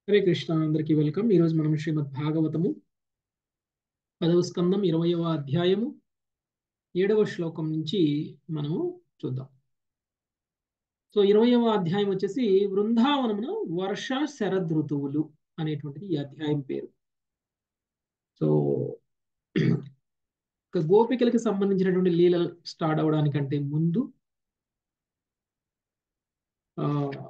హరే కృష్ణ అందరికీ వెల్కమ్ ఈరోజు మనం శ్రీమద్ భాగవతము పదవ స్కందం ఇరవయవ అధ్యాయము ఏడవ శ్లోకం నుంచి మనము చూద్దాం సో ఇరవయవ అధ్యాయం వచ్చేసి వృందావనమున వర్ష శరద్ ఋతువులు అనేటువంటిది ఈ అధ్యాయం పేరు సో ఇక గోపికలకి సంబంధించినటువంటి లీలలు స్టార్ట్ అవడానికంటే ముందు ఆ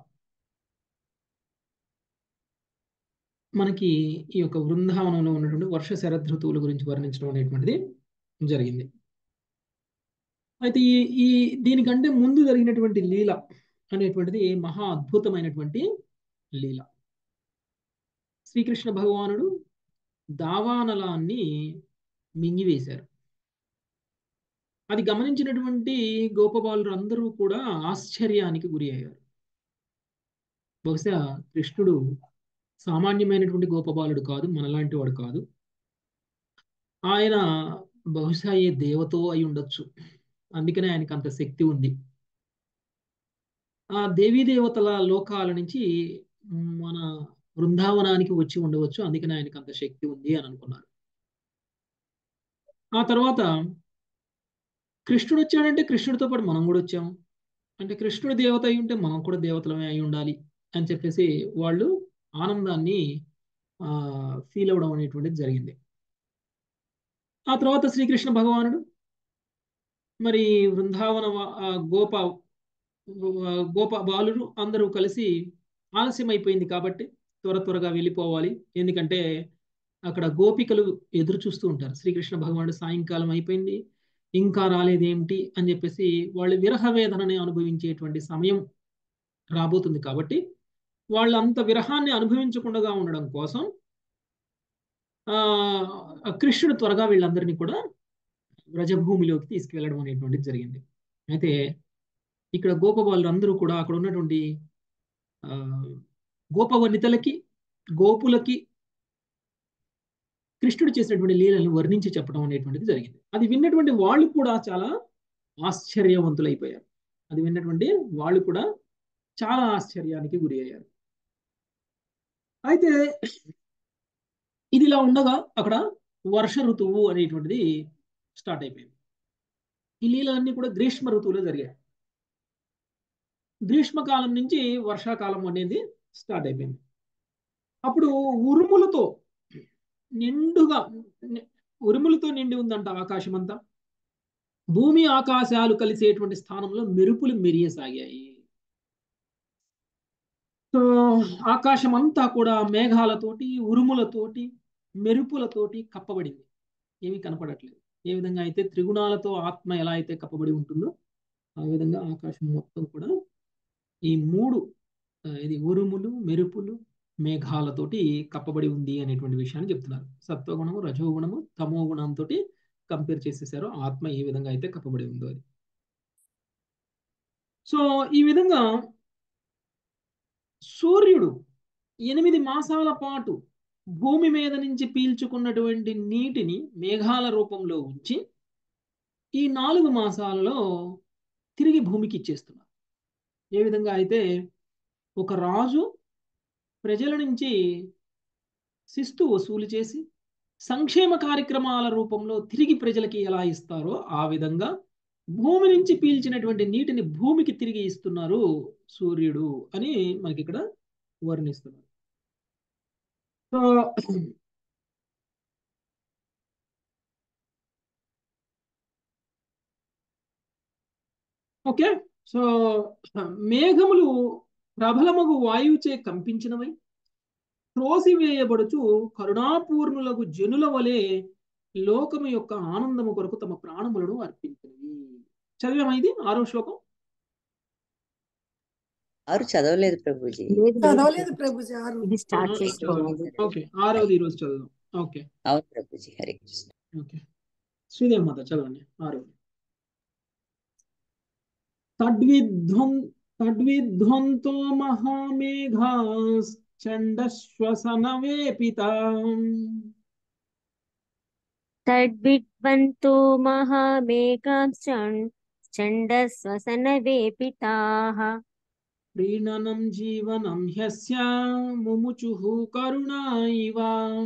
మనకి ఈ యొక్క బృందావనంలో ఉన్నటువంటి వర్ష శరద్ ఋతువుల గురించి వర్ణించడం అనేటువంటిది జరిగింది అయితే ఈ ఈ దీనికంటే ముందు జరిగినటువంటి లీల అనేటువంటిది మహా అద్భుతమైనటువంటి లీల శ్రీకృష్ణ భగవానుడు దావానలాన్ని మింగివేశారు అది గమనించినటువంటి గోపబాలురు అందరూ కూడా ఆశ్చర్యానికి గురి అయ్యారు బహుశా కృష్ణుడు సామాన్యమైనటువంటి గోపబాలుడు కాదు మనలాంటి వాడు కాదు ఆయన బహుశా ఏ దేవతో అయి ఉండొచ్చు అందుకనే ఆయనకు అంత శక్తి ఉంది ఆ దేవీ దేవతల లోకాల నుంచి మన బృందావనానికి వచ్చి ఉండవచ్చు అందుకనే ఆయనకు అంత శక్తి ఉంది అని అనుకున్నారు ఆ తర్వాత కృష్ణుడు వచ్చాడంటే కృష్ణుడితో పాటు మనం కూడా వచ్చాము అంటే కృష్ణుడు దేవత అయి ఉంటే మనం కూడా దేవతలమే అయి ఉండాలి అని చెప్పేసి వాళ్ళు ఆనందాన్ని ఫీల్ అవ్వడం అనేటువంటిది జరిగింది ఆ తర్వాత శ్రీకృష్ణ భగవానుడు మరి బృందావన గోప గోప బాలురు అందరూ కలిసి ఆలస్యం అయిపోయింది కాబట్టి త్వర త్వరగా వెళ్ళిపోవాలి ఎందుకంటే అక్కడ గోపికలు ఎదురు చూస్తూ ఉంటారు శ్రీకృష్ణ భగవానుడు సాయంకాలం అయిపోయింది ఇంకా రాలేదేమిటి అని చెప్పేసి వాళ్ళు విరహ వేదనని అనుభవించేటువంటి సమయం రాబోతుంది కాబట్టి వాళ్ళు అంత విరహాన్ని అనుభవించకుండా ఉండడం కోసం ఆ కృష్ణుడు త్వరగా వీళ్ళందరినీ కూడా వ్రజభూమిలోకి తీసుకువెళ్ళడం అనేటువంటిది జరిగింది అయితే ఇక్కడ గోపబాలు అందరూ కూడా అక్కడ ఉన్నటువంటి ఆ గోపవనితలకి గోపులకి కృష్ణుడు చేసినటువంటి లీలను వర్ణించి చెప్పడం అనేటువంటిది జరిగింది అది విన్నటువంటి వాళ్ళు కూడా చాలా ఆశ్చర్యవంతులైపోయారు అది విన్నటువంటి వాళ్ళు కూడా చాలా ఆశ్చర్యానికి గురి అయ్యారు అయితే ఇది ఇలా ఉండగా అక్కడ వర్ష ఋతువు అనేటువంటిది స్టార్ట్ అయిపోయింది ఈ లీలన్నీ కూడా గ్రీష్మ ఋతువులో జరిగాయి గ్రీష్మకాలం నుంచి వర్షాకాలం అనేది స్టార్ట్ అయిపోయింది అప్పుడు ఉరుములతో నిండుగా ఉరుములతో నిండి ఉందంట ఆకాశం అంతా భూమి ఆకాశాలు కలిసేటువంటి స్థానంలో మెరుపులు మెరియసాగాయి సో ఆకాశం అంతా కూడా మేఘాలతోటి ఉరుములతోటి మెరుపులతోటి కప్పబడింది ఏమీ కనపడట్లేదు ఏ విధంగా అయితే త్రిగుణాలతో ఆత్మ ఎలా అయితే కప్పబడి ఉంటుందో ఆ విధంగా ఆకాశం మొత్తం కూడా ఈ మూడు ఇది ఉరుములు మెరుపులు మేఘాలతోటి కప్పబడి ఉంది అనేటువంటి విషయాన్ని చెప్తున్నారు సత్వగుణము రజోగుణము తమో గుణంతో కంపేర్ చేసేసారో ఆత్మ ఏ విధంగా అయితే కప్పబడి ఉందో అది సో ఈ విధంగా సూర్యుడు ఎనిమిది మాసాల పాటు భూమి మీద నుంచి పీల్చుకున్నటువంటి నీటిని మేఘాల రూపంలో ఉంచి ఈ నాలుగు మాసాలలో తిరిగి భూమికి ఇచ్చేస్తున్నారు ఏ విధంగా అయితే ఒక రాజు ప్రజల నుంచి శిస్తు వసూలు చేసి సంక్షేమ కార్యక్రమాల రూపంలో తిరిగి ప్రజలకి ఎలా ఇస్తారో ఆ విధంగా భూమి నుంచి పీల్చినటువంటి నీటిని భూమికి తిరిగి ఇస్తున్నారు సూర్యుడు అని మనకి ఇక్కడ వర్ణిస్తున్నారు సో ఓకే సో మేఘములు ప్రబలమగు వాయువుచే కంపించినవై త్రోసివేయబడుచు కరుణాపూర్ణులకు జనుల వలె లోకము యొక్క ఆనందము కొరకు తమ ప్రాణములను అర్పించినవి చదివామా ఇది ఆరో శ్లోకం ఆరు చదవలేదు ప్రభుజీ చదవలేదు ప్రభుజీ ఆరు ఇది స్టార్ట్ చేసుకోవాలి ఓకే ఆరోది ఈరోజు చదువుదాం ఓకే అవును ప్రభుజీ హరే కృష్ణ ఓకే శ్రీదేవి మాత చదవండి ఆరోది తడ్విధ్వం తడ్విధ్వంతో మహామేఘాశ్చండశ్వసన వేపితా తద్విద్వంతో మహామేఘాంశ్చండస్వసన వేపితాః ప్రీణనం జీవనం హ్యస్య ముముచుః కరుణా ఇవ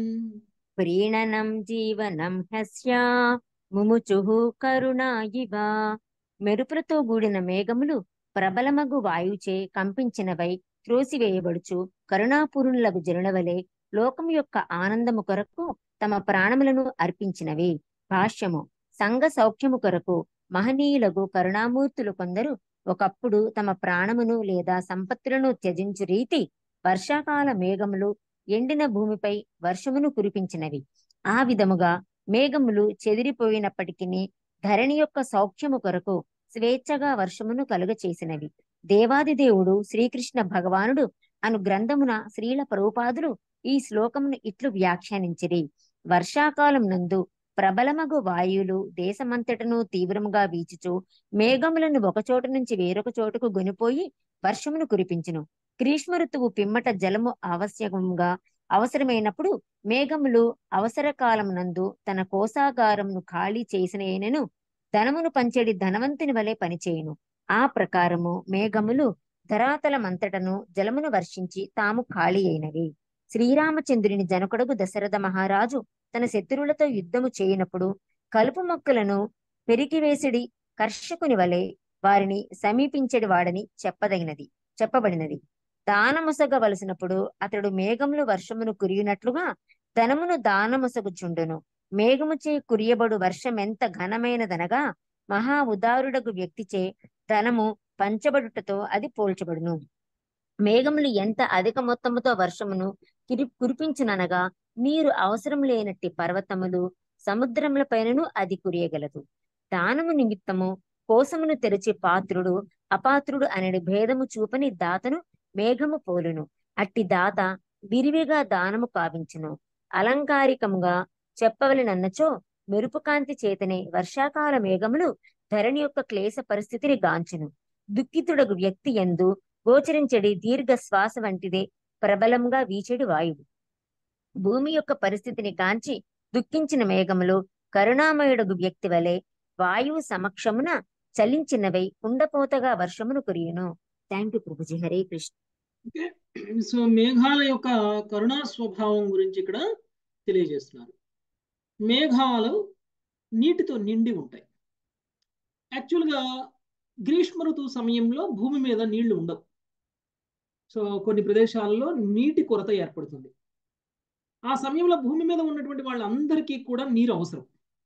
ప్రీణనం జీవనం హ్యస్య ముముచుః కరుణా ఇవ మెరుపులతో కూడిన మేఘములు ప్రబలమగు వాయుచే కంపించినవై త్రోసివేయబడుచు కరుణాపూర్ణులకు జనులవలే లోకం యొక్క ఆనందము కొరకు తమ ప్రాణములను అర్పించినవి భాష్యము సంఘ సౌఖ్యము కొరకు మహనీయులకు కరుణామూర్తులు కొందరు ఒకప్పుడు తమ ప్రాణమును లేదా సంపత్తులను త్యజించు రీతి వర్షాకాల మేఘములు ఎండిన భూమిపై వర్షమును కురిపించినవి ఆ విధముగా మేఘములు చెదిరిపోయినప్పటికీ ధరణి యొక్క సౌఖ్యము కొరకు స్వేచ్ఛగా వర్షమును కలుగచేసినవి దేవాది దేవుడు శ్రీకృష్ణ భగవానుడు అను గ్రంథమున శ్రీల ప్రభుపాదులు ఈ శ్లోకమును ఇట్లు వ్యాఖ్యానించిరి వర్షాకాలం నందు ప్రబలమగు వాయువులు దేశమంతటను తీవ్రముగా వీచుచు మేఘములను ఒక చోటు నుంచి వేరొక చోటుకు గొనిపోయి వర్షమును కురిపించును గ్రీష్మ ఋతువు పిమ్మట జలము ఆవశ్యకంగా అవసరమైనప్పుడు మేఘములు అవసర కాలమునందు తన కోశాగారమును ఖాళీ చేసినను ధనమును పంచెడి ధనవంతుని వలె పనిచేయును ఆ ప్రకారము మేఘములు ధరాతలమంతటను జలమును వర్షించి తాము ఖాళీ అయినవి శ్రీరామచంద్రుని జనకుడగు దశరథ మహారాజు తన శత్రువులతో యుద్ధము చేయనప్పుడు కలుపు మొక్కలను పెరికివేసిడి కర్షకుని వలె వారిని సమీపించడి వాడని చెప్పదగినది చెప్పబడినది దానముసగవలసినప్పుడు అతడు మేఘములు వర్షమును కురియునట్లుగా ధనమును దానముసగుచుండును మేఘముచే కురియబడు వర్షం ఎంత ఘనమైనదనగా మహా ఉదారుడగు వ్యక్తిచే ధనము పంచబడుటతో అది పోల్చబడును మేఘములు ఎంత అధిక మొత్తముతో వర్షమును కిరి కురిపించుననగా నీరు అవసరం లేనట్టి పర్వతములు సముద్రముల పైనను అది కురియగలదు దానము నిమిత్తము కోసమును తెరిచి పాత్రుడు అపాత్రుడు అనేది భేదము చూపని దాతను మేఘము పోలును అట్టి దాత విరివిగా దానము కావించును అలంకారికముగా చెప్పవలనన్నచో మెరుపు కాంతి చేతనే వర్షాకాల మేఘములు ధరణి యొక్క క్లేశ పరిస్థితిని గాంచును దుఃఖితుడగు వ్యక్తి ఎందు గోచరించడి దీర్ఘ శ్వాస వంటిదే ప్రబలంగా వీచెడి వాయువు భూమి యొక్క పరిస్థితిని కాంచి దుఃఖించిన మేఘములు కరుణామయుడగు వ్యక్తి వలె వాయువు సమక్షమున చలించినవై కుండపోతగా వర్షమును కురియును థ్యాంక్ యూ ప్రభుజీ హరే కృష్ణ ఓకే సో మేఘాల యొక్క కరుణా స్వభావం గురించి ఇక్కడ తెలియజేస్తున్నారు మేఘాలు నీటితో నిండి ఉంటాయి యాక్చువల్గా గ్రీష్మ ఋతువు సమయంలో భూమి మీద నీళ్లు ఉండవు సో కొన్ని ప్రదేశాలలో నీటి కొరత ఏర్పడుతుంది ఆ సమయంలో భూమి మీద ఉన్నటువంటి వాళ్ళందరికీ కూడా నీరు అవసరం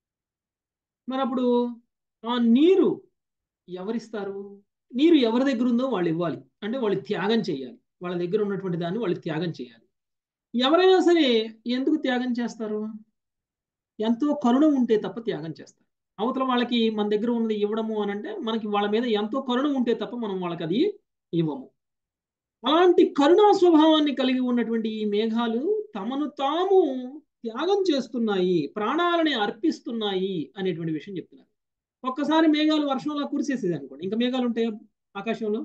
మరి అప్పుడు ఆ నీరు ఎవరిస్తారు నీరు ఎవరి దగ్గర ఉందో వాళ్ళు ఇవ్వాలి అంటే వాళ్ళు త్యాగం చేయాలి వాళ్ళ దగ్గర ఉన్నటువంటి దాన్ని వాళ్ళు త్యాగం చేయాలి ఎవరైనా సరే ఎందుకు త్యాగం చేస్తారు ఎంతో కరుణ ఉంటే తప్ప త్యాగం చేస్తారు అవతల వాళ్ళకి మన దగ్గర ఉన్నది ఇవ్వడము అని అంటే మనకి వాళ్ళ మీద ఎంతో కరుణ ఉంటే తప్ప మనం వాళ్ళకి అది ఇవ్వము అలాంటి కరుణా స్వభావాన్ని కలిగి ఉన్నటువంటి ఈ మేఘాలు తమను తాము త్యాగం చేస్తున్నాయి ప్రాణాలని అర్పిస్తున్నాయి అనేటువంటి విషయం చెప్తున్నారు ఒక్కసారి మేఘాలు వర్షంలో కురిసేసేది అనుకోండి ఇంకా మేఘాలు ఉంటాయి ఆకాశంలో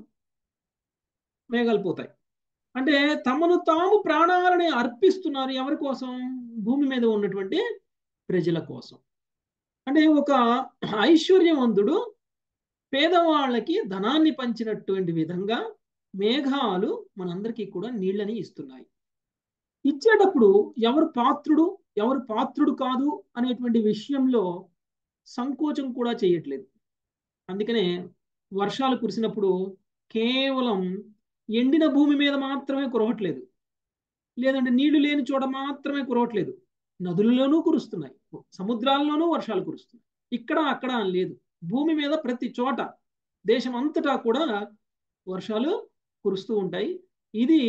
మేఘాలు పోతాయి అంటే తమను తాము ప్రాణాలని అర్పిస్తున్నారు ఎవరి కోసం భూమి మీద ఉన్నటువంటి ప్రజల కోసం అంటే ఒక ఐశ్వర్యవంతుడు పేదవాళ్ళకి ధనాన్ని పంచినటువంటి విధంగా మేఘాలు మనందరికీ కూడా నీళ్ళని ఇస్తున్నాయి ఇచ్చేటప్పుడు ఎవరు పాత్రుడు ఎవరు పాత్రుడు కాదు అనేటువంటి విషయంలో సంకోచం కూడా చేయట్లేదు అందుకనే వర్షాలు కురిసినప్పుడు కేవలం ఎండిన భూమి మీద మాత్రమే కురవట్లేదు లేదంటే నీళ్లు లేని చోట మాత్రమే కురవట్లేదు నదులలోనూ కురుస్తున్నాయి సముద్రాల్లోనూ వర్షాలు కురుస్తున్నాయి ఇక్కడ అక్కడ అని లేదు భూమి మీద ప్రతి చోట దేశం అంతటా కూడా వర్షాలు కురుస్తూ ఉంటాయి ఇది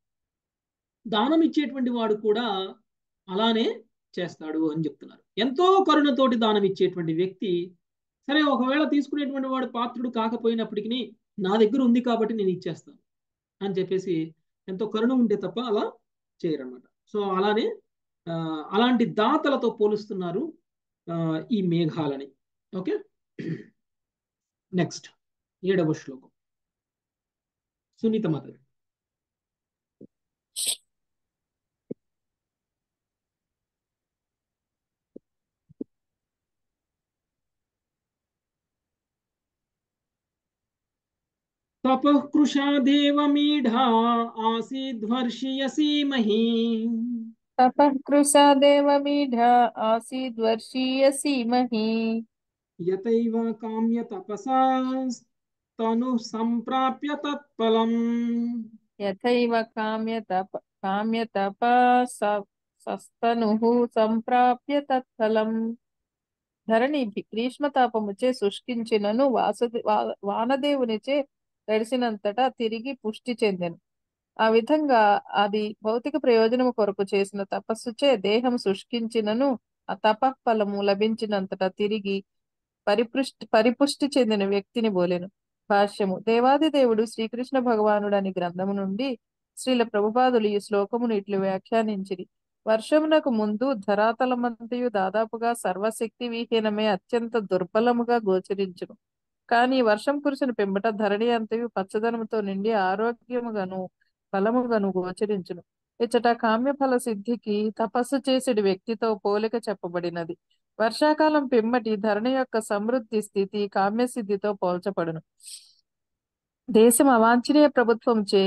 దానం ఇచ్చేటువంటి వాడు కూడా అలానే చేస్తాడు అని చెప్తున్నారు ఎంతో కరుణతోటి దానం ఇచ్చేటువంటి వ్యక్తి సరే ఒకవేళ తీసుకునేటువంటి వాడు పాత్రుడు కాకపోయినప్పటికీ నా దగ్గర ఉంది కాబట్టి నేను ఇచ్చేస్తాను అని చెప్పేసి ఎంతో కరుణ ఉంటే తప్ప అలా చేయరన్నమాట సో అలానే అలాంటి దాతలతో పోలుస్తున్నారు ఈ మేఘాలని ఓకే నెక్స్ట్ ఏడవ శ్లోకం సునీత మాత తపః కృషా దేవమీఢా ఆసీద్వర్షియసీమహి తపః కృశా దేవమీఢ ఆసీద్వర్షీయసీమహి యతైవ కామ్య తపసా తను సంప్రాప్య తత్ఫలం యథైవ కామ్య తప కామ్య తప సస్తనుః సంప్రాప్య తత్ఫలం ధరణి భి- గ్రీష్మతాపముచే శుష్కించినను వాసుదే వా- వానదేవునిచే తడిసినంతటా తిరిగి పుష్టి చెందెను ఆ విధంగా అది భౌతిక ప్రయోజనము కొరకు చేసిన తపస్సుచే దేహం శుష్కించినను ఆ తపఫలము లభించినంతటా తిరిగి పరిపుష్టి పరిపుష్టి చెందిన వ్యక్తిని బోలెను భాష్యము దేవాది దేవుడు శ్రీకృష్ణ భగవానుడు అని గ్రంథము నుండి శ్రీల ప్రభుపాదులు ఈ శ్లోకమును ఇట్లు వ్యాఖ్యానించిరి వర్షమునకు ముందు ధరాతలమంతయు దాదాపుగా సర్వశక్తి విహీనమే అత్యంత దుర్బలముగా గోచరించును కానీ వర్షం కురిసిన పిమ్మట ధరణి అంతయు పచ్చదనముతో నిండి ఆరోగ్యముగాను బలముగాను గోచరించును ఇచ్చట కామ్యఫల సిద్ధికి తపస్సు చేసేటి వ్యక్తితో పోలిక చెప్పబడినది వర్షాకాలం పిమ్మటి ధరణి యొక్క సమృద్ధి స్థితి కామ్యసిద్ధితో పోల్చబడును దేశం అవాంఛనీయ ప్రభుత్వంచే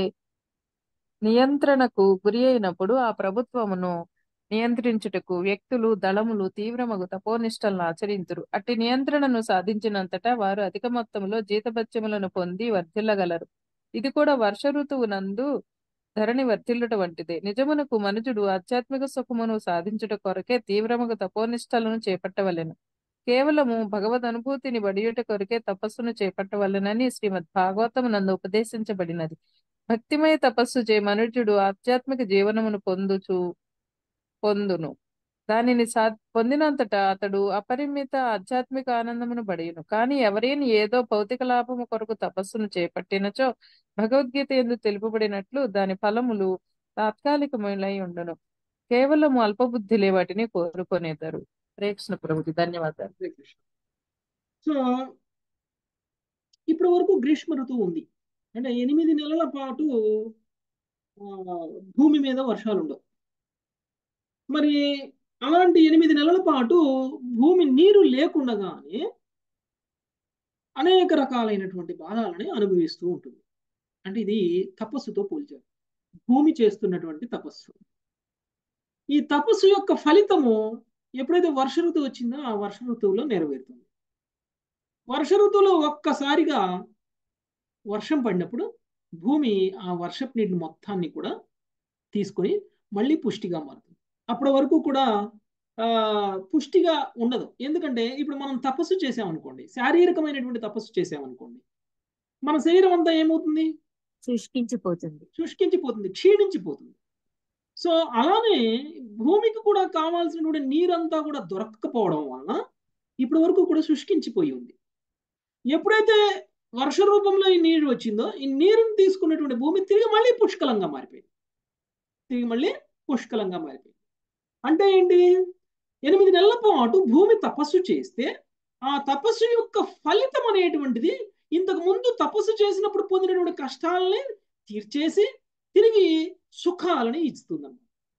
నియంత్రణకు గురి అయినప్పుడు ఆ ప్రభుత్వమును నియంత్రించుటకు వ్యక్తులు దళములు తీవ్రమగు తపోనిష్టలను ఆచరింతురు అట్టి నియంత్రణను సాధించినంతటా వారు అధిక మొత్తంలో జీతభత్యములను పొంది వర్ధిల్లగలరు ఇది కూడా వర్ష ఋతువు నందు ధరణి వర్ధిల్లుట వంటిదే నిజమునకు మనుజుడు ఆధ్యాత్మిక సుఖమును సాధించుట కొరకే తీవ్రముగా తపోనిష్టలను చేపట్టవలెను కేవలము భగవద్ అనుభూతిని బడియుట కొరకే తపస్సును చేపట్టవలెనని శ్రీమద్ భాగవతం నందు ఉపదేశించబడినది భక్తిమయ తపస్సు చే మనుజుడు ఆధ్యాత్మిక జీవనమును పొందుచు పొందును దానిని సా పొందినంతటా అతడు అపరిమిత ఆధ్యాత్మిక ఆనందమును బడియును కానీ ఎవరైనా ఏదో భౌతిక లాభము కొరకు తపస్సును చేపట్టినచో భగవద్గీత ఎందు తెలుపబడినట్లు దాని ఫలములు తాత్కాలికములై ఉండును కేవలము అల్పబుద్ధిలే వాటిని కోరుకొనేదారు ప్రేక్షణ ప్రభుజీ ధన్యవాదాలు హరే కృష్ణ సో ఇప్పటి వరకు గ్రీష్మ ఋతువు ఉంది అంటే ఎనిమిది నెలల పాటు ఆ, భూమి మీద వర్షాలు ఉండవు మరి అలాంటి ఎనిమిది నెలల పాటు భూమి నీరు లేకుండగానే అనేక రకాలైనటువంటి బాధలని అనుభవిస్తూ ఉంటుంది అంటే ఇది తపస్సుతో పోల్చారు భూమి చేస్తున్నటువంటి తపస్సు ఈ తపస్సు యొక్క ఫలితము ఎప్పుడైతే వర్ష ఋతువు వచ్చిందో ఆ వర్ష ఋతువులో నెరవేరుతుంది వర్ష ఋతువులో ఒక్కసారిగా వర్షం పడినప్పుడు భూమి ఆ వర్షపు నీటిని మొత్తాన్ని కూడా తీసుకొని మళ్ళీ పుష్టిగా మారుతుంది అప్పటి వరకు కూడా ఆ పుష్టిగా ఉండదు ఎందుకంటే ఇప్పుడు మనం తపస్సు చేసామనుకోండి శారీరకమైనటువంటి తపస్సు చేసామనుకోండి మన శరీరం అంతా ఏమవుతుంది శుష్కించిపోతుంది శుష్కించిపోతుంది క్షీణించిపోతుంది సో అలానే భూమికి కూడా కావాల్సినటువంటి నీరంతా కూడా దొరకకపోవడం వలన ఇప్పటి వరకు కూడా శుష్కించిపోయి ఉంది ఎప్పుడైతే వర్ష రూపంలో ఈ నీరు వచ్చిందో ఈ నీరుని తీసుకున్నటువంటి భూమి తిరిగి మళ్ళీ పుష్కలంగా మారిపోయింది తిరిగి మళ్ళీ పుష్కలంగా మారిపోయింది అంటే ఏంటి ఎనిమిది నెలల పాటు భూమి తపస్సు చేస్తే ఆ తపస్సు యొక్క ఫలితం అనేటువంటిది ఇంతకు ముందు తపస్సు చేసినప్పుడు పొందినటువంటి కష్టాలని తీర్చేసి తిరిగి సుఖాలని ఇస్తుందన్నమాట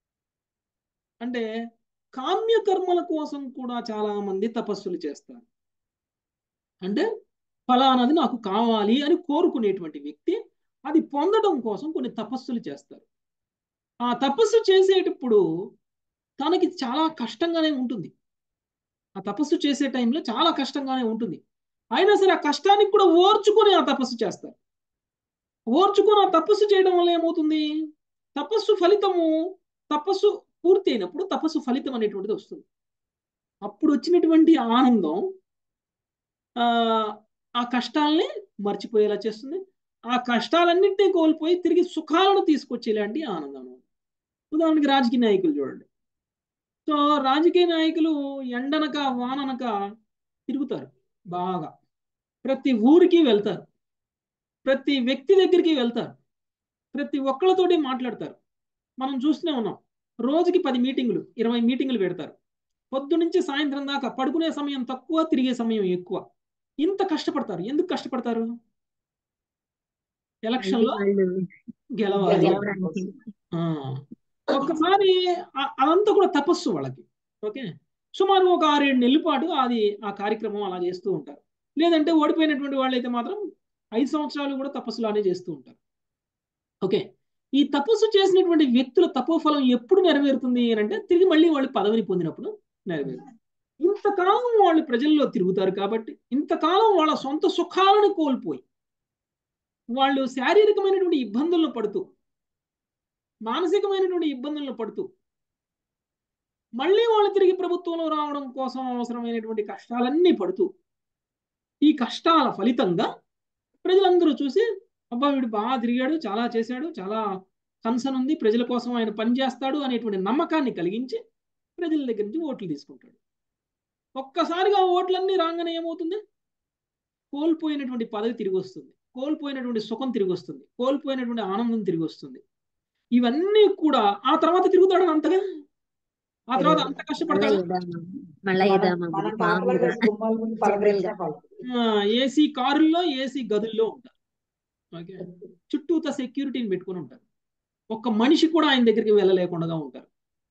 అంటే కామ్య కర్మల కోసం కూడా చాలా మంది తపస్సులు చేస్తారు అంటే ఫలానది నాకు కావాలి అని కోరుకునేటువంటి వ్యక్తి అది పొందడం కోసం కొన్ని తపస్సులు చేస్తారు ఆ తపస్సు చేసేటప్పుడు తనకి చాలా కష్టంగానే ఉంటుంది ఆ తపస్సు చేసే టైంలో చాలా కష్టంగానే ఉంటుంది అయినా సరే ఆ కష్టానికి కూడా ఓర్చుకొని ఆ తపస్సు చేస్తారు ఓర్చుకొని ఆ తపస్సు చేయడం వల్ల ఏమవుతుంది తపస్సు ఫలితము తపస్సు పూర్తి అయినప్పుడు తపస్సు ఫలితం అనేటువంటిది వస్తుంది అప్పుడు వచ్చినటువంటి ఆనందం ఆ ఆ కష్టాలని మర్చిపోయేలా చేస్తుంది ఆ కష్టాలన్నింటినీ కోల్పోయి తిరిగి సుఖాలను తీసుకొచ్చేలాంటి ఆనందం ఉదాహరణకి రాజకీయ నాయకులు చూడండి సో రాజకీయ నాయకులు ఎండనక వాననక తిరుగుతారు బాగా ప్రతి ఊరికి వెళ్తారు ప్రతి వ్యక్తి దగ్గరికి వెళ్తారు ప్రతి ఒక్కళ్ళతోటి మాట్లాడతారు మనం చూస్తూనే ఉన్నాం రోజుకి పది మీటింగులు ఇరవై మీటింగులు పెడతారు పొద్దు నుంచి సాయంత్రం దాకా పడుకునే సమయం తక్కువ తిరిగే సమయం ఎక్కువ ఇంత కష్టపడతారు ఎందుకు కష్టపడతారు ఎలక్షన్లో గెలవాలి గెలవడానికి. ఆ, ఒక్కసారి ఆ- అదంతా కూడా తపస్సు వాళ్ళకి ఓకే సుమారు ఒక ఆరేడు నెలల పాటు అది ఆ కార్యక్రమం అలా చేస్తూ ఉంటారు లేదంటే ఓడిపోయినటువంటి వాళ్ళైతే మాత్రం ఐదు సంవత్సరాలు కూడా తపస్సులానే చేస్తూ ఉంటారు ఓకే ఈ తపస్సు చేసినటువంటి వ్యక్తుల తపోఫలం ఎప్పుడు నెరవేరుతుంది అని అంటే తిరిగి మళ్ళీ వాళ్ళు పదవిని పొందినప్పుడు నెరవేరుతుంది ఇంతకాలం వాళ్ళు ప్రజల్లో తిరుగుతారు కాబట్టి ఇంతకాలం వాళ్ళ సొంత సుఖాలను కోల్పోయి వాళ్ళు శారీరకమైనటువంటి ఇబ్బందులను పడుతూ మానసికమైనటువంటి ఇబ్బందులను పడుతూ మళ్ళీ వాళ్ళు తిరిగి ప్రభుత్వంలో రావడం కోసం అవసరమైనటువంటి కష్టాలన్నీ పడుతూ ఈ కష్టాల ఫలితంగా ప్రజలందరూ చూసి అబ్బా వీడు బాగా తిరిగాడు చాలా చేశాడు చాలా కన్సన్ ఉంది ప్రజల కోసం ఆయన పనిచేస్తాడు అనేటువంటి నమ్మకాన్ని కలిగించి ప్రజల దగ్గర నుంచి ఓట్లు తీసుకుంటాడు ఒక్కసారిగా ఓట్లన్నీ రాగానే ఏమవుతుంది కోల్పోయినటువంటి పదవి తిరిగి వస్తుంది కోల్పోయినటువంటి సుఖం తిరిగి వస్తుంది కోల్పోయినటువంటి ఆనందం తిరిగి వస్తుంది ఇవన్నీ కూడా ఆ తర్వాత తిరుగుతాడు అంతగా ఆ తర్వాత అంత మళ్ళా కష్టపడతాడు యదామా మళ్ళా యదామా మనం మామూలుగా గుమ్మాల ముందు పలకరించినా పలకరించం. ఏసీ కారుల్లో ఏసీ గదుల్లో ఉంటారు ఓకే చుట్టూత సెక్యూరిటీని పెట్టుకొని ఉంటారు ఒక్క మనిషి కూడా ఆయన దగ్గరికి వెళ్ళలేకుండా ఉంటారు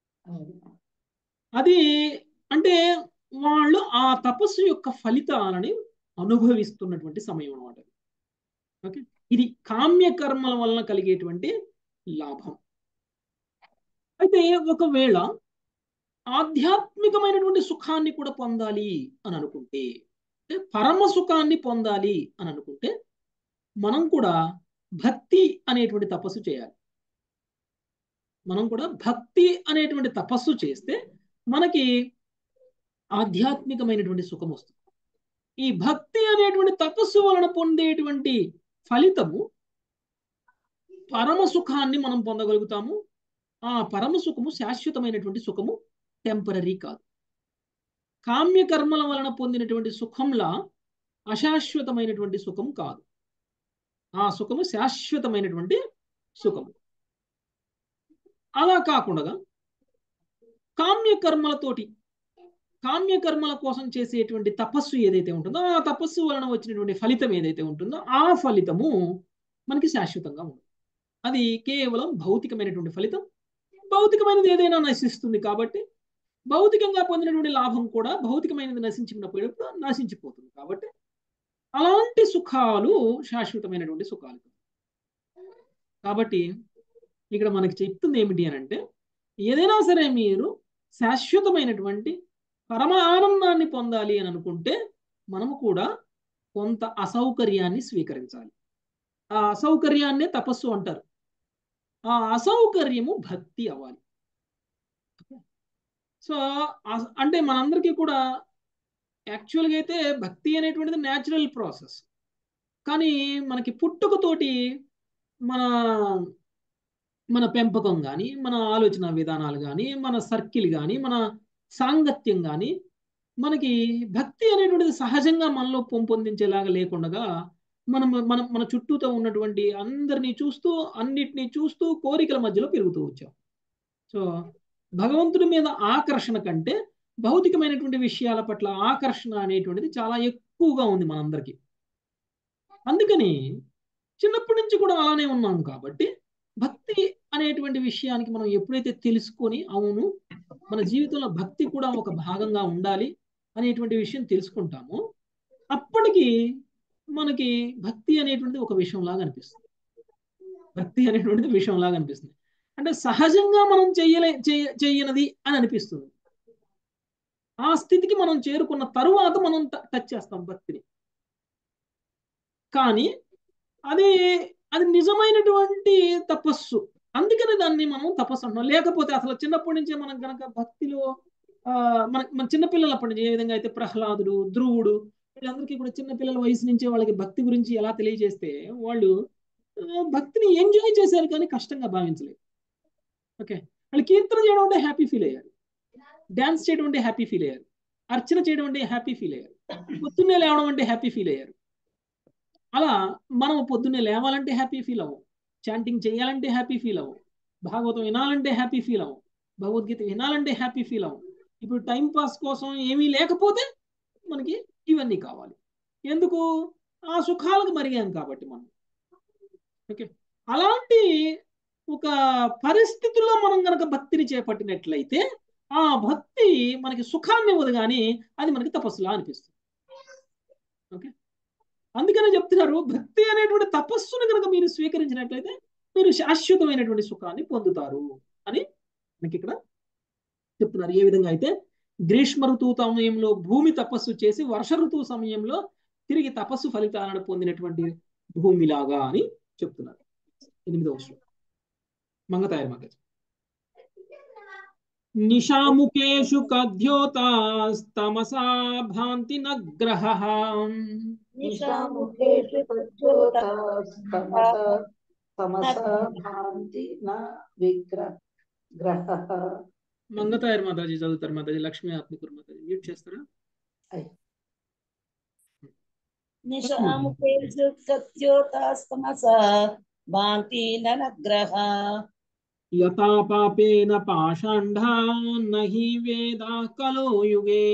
అది అంటే వాళ్ళు ఆ తపస్సు యొక్క ఫలితాలని అనుభవిస్తున్నటువంటి సమయం అన్నమాట ఓకే ఇది కామ్య కర్మల వలన కలిగేటువంటి లాభం అయితే ఒకవేళ ఆధ్యాత్మికమైనటువంటి సుఖాన్ని కూడా పొందాలి అని అనుకుంటే అంటే పరమ సుఖాన్ని పొందాలి అని అనుకుంటే మనం కూడా భక్తి అనేటువంటి తపస్సు చేయాలి మనం కూడా భక్తి అనేటువంటి తపస్సు చేస్తే మనకి ఆధ్యాత్మికమైనటువంటి సుఖం వస్తుంది ఈ భక్తి అనేటువంటి తపస్సు వలన పొందేటువంటి ఫలితము పరమ సుఖాన్ని మనం పొందగలుగుతాము ఆ పరమ సుఖము శాశ్వతమైనటువంటి సుఖము టెంపరీ కాదు కామ్య కర్మల వలన పొందినటువంటి సుఖంలా అశాశ్వతమైనటువంటి సుఖం కాదు ఆ సుఖము శాశ్వతమైనటువంటి సుఖము అలా కాకుండా కామ్య కర్మలతోటి కామ్య కర్మల కోసం చేసేటువంటి తపస్సు ఏదైతే ఉంటుందో ఆ తపస్సు వలన వచ్చినటువంటి ఫలితం ఏదైతే ఉంటుందో ఆ ఫలితము మనకి శాశ్వతంగా ఉంటుంది అది కేవలం భౌతికమైనటువంటి ఫలితం భౌతికమైనది ఏదైనా నశిస్తుంది కాబట్టి భౌతికంగా పొందినటువంటి లాభం కూడా భౌతికమైనది నశించినప్పుడు నశించిపోతుంది కాబట్టి అలాంటి సుఖాలు శాశ్వతమైనటువంటి సుఖాలు కాబట్టి ఇక్కడ మనకి చెప్తుంది ఏమిటి అని అంటే ఏదైనా సరే మీరు శాశ్వతమైనటువంటి పరమ ఆనందాన్ని పొందాలి అని అనుకుంటే మనము కూడా కొంత అసౌకర్యాన్ని స్వీకరించాలి ఆ అసౌకర్యాన్నే తపస్సు అంటారు ఆ అసౌకర్యము భక్తి అవ్వాలి సో అంటే మనందరికీ కూడా యాక్చువల్గా అయితే భక్తి అనేటువంటిది న్యాచురల్ ప్రాసెస్ కానీ మనకి పుట్టుకతోటి మన మన పెంపకం కానీ మన ఆలోచన విధానాలు కానీ మన సర్కిల్ కానీ మన సాంగత్యం కానీ మనకి భక్తి అనేటువంటిది సహజంగా మనలో పొంపొందించేలాగా లేకుండా మనం మన మన చుట్టూతో ఉన్నటువంటి అందరినీ చూస్తూ అన్నిటినీ చూస్తూ కోరికల మధ్యలో పెరుగుతూ వచ్చాం సో భగవంతుడి మీద ఆకర్షణ కంటే భౌతికమైనటువంటి విషయాల పట్ల ఆకర్షణ అనేటువంటిది చాలా ఎక్కువగా ఉంది మనందరికీ అందుకని చిన్నప్పటి నుంచి కూడా అలానే ఉన్నాం కాబట్టి భక్తి అనేటువంటి విషయానికి మనం ఎప్పుడైతే తెలుసుకొని అవును మన జీవితంలో భక్తి కూడా ఒక భాగంగా ఉండాలి అనేటువంటి విషయం తెలుసుకుంటామో అప్పటికి మనకి భక్తి అనేటువంటిది ఒక విషయంలాగా అనిపిస్తుంది భక్తి అనేటువంటిది విషయంలాగా అనిపిస్తుంది అంటే సహజంగా మనం చెయ్యలే చెయ్యనది అని అనిపిస్తుంది ఆ స్థితికి మనం చేరుకున్న తరువాత మనం టచ్ చేస్తాం భక్తిని కానీ అది అది నిజమైనటువంటి తపస్సు అందుకని దాన్ని మనం తపస్సు అంటున్నాం లేకపోతే అసలు చిన్నప్పటి నుంచే మనం కనుక భక్తిలో మన మన చిన్నపిల్లలప్పటి నుంచి ఏ విధంగా అయితే ప్రహ్లాదుడు ధ్రువుడు వీళ్ళందరికీ కూడా చిన్నపిల్లల వయసు నుంచే వాళ్ళకి భక్తి గురించి ఎలా తెలియజేస్తే వాళ్ళు భక్తిని ఎంజాయ్ చేశారు కానీ కష్టంగా భావించలేదు ఓకే వాళ్ళు కీర్తన చేయడం అంటే హ్యాపీ ఫీల్ అయ్యారు డ్యాన్స్ చేయడం అంటే హ్యాపీ ఫీల్ అయ్యారు అర్చన చేయడం అంటే హ్యాపీ ఫీల్ అయ్యారు పొద్దున్నే లేవడం అంటే హ్యాపీ ఫీల్ అయ్యారు అలా మనం పొద్దున్నే లేవాలంటే హ్యాపీ ఫీల్ అవ్వం చాంటింగ్ చేయాలంటే హ్యాపీ ఫీల్ అవ్వం భాగవతం వినాలంటే హ్యాపీ ఫీల్ అవ్వం భగవద్గీత వినాలంటే హ్యాపీ ఫీల్ అవ్వం ఇప్పుడు టైం పాస్ కోసం ఏమీ లేకపోతే మనకి ఇవన్నీ కావాలి ఎందుకు ఆ సుఖాలకు మరిగాం కాబట్టి మనం ఓకే అలాంటి ఒక పరిస్థితుల్లో మనం కనుక భక్తిని చేపట్టినట్లయితే ఆ భక్తి మనకి సుఖాన్ని ఇవ్వదు కానీ అది మనకి తపస్సులా అనిపిస్తుంది ఓకే అందుకనే చెప్తున్నారు భక్తి అనేటువంటి తపస్సును కనుక మీరు స్వీకరించినట్లయితే మీరు శాశ్వతమైనటువంటి సుఖాన్ని పొందుతారు అని మనకి ఇక్కడ చెప్తున్నారు ఏ విధంగా అయితే గ్రీష్మ ఋతువు సమయంలో భూమి తపస్సు చేసి వర్ష ఋతువు సమయంలో తిరిగి తపస్సు ఫలితాలను పొందినటువంటి భూమిలాగా అని చెప్తున్నారు ఎనిమిదవ శ్లోకం మంగతాయర్ మగ నిశాముఖేషు కద్యోతాస్తమసా భాంతి నగ్రహ నిశాముఖేషు ప్రచోదస్తమస తమస భాంతి న విగ్రహ గ్రహ మంగతాయర్ మాతాజీ చదువుతారు మాతాజీ లక్ష్మీ ఆత్మకూరు మాతాజీ మ్యూట్ చేస్తారా నిశాముఖేషు సత్యోతాస్తమస భాంతి నగ్రహ యథా పాపేన పాషాంఢా నహి వేదా కలో యుగే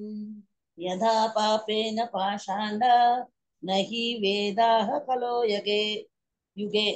యథా పాపేన పాషాండ నహి వేదాహ కలో యగే యుగే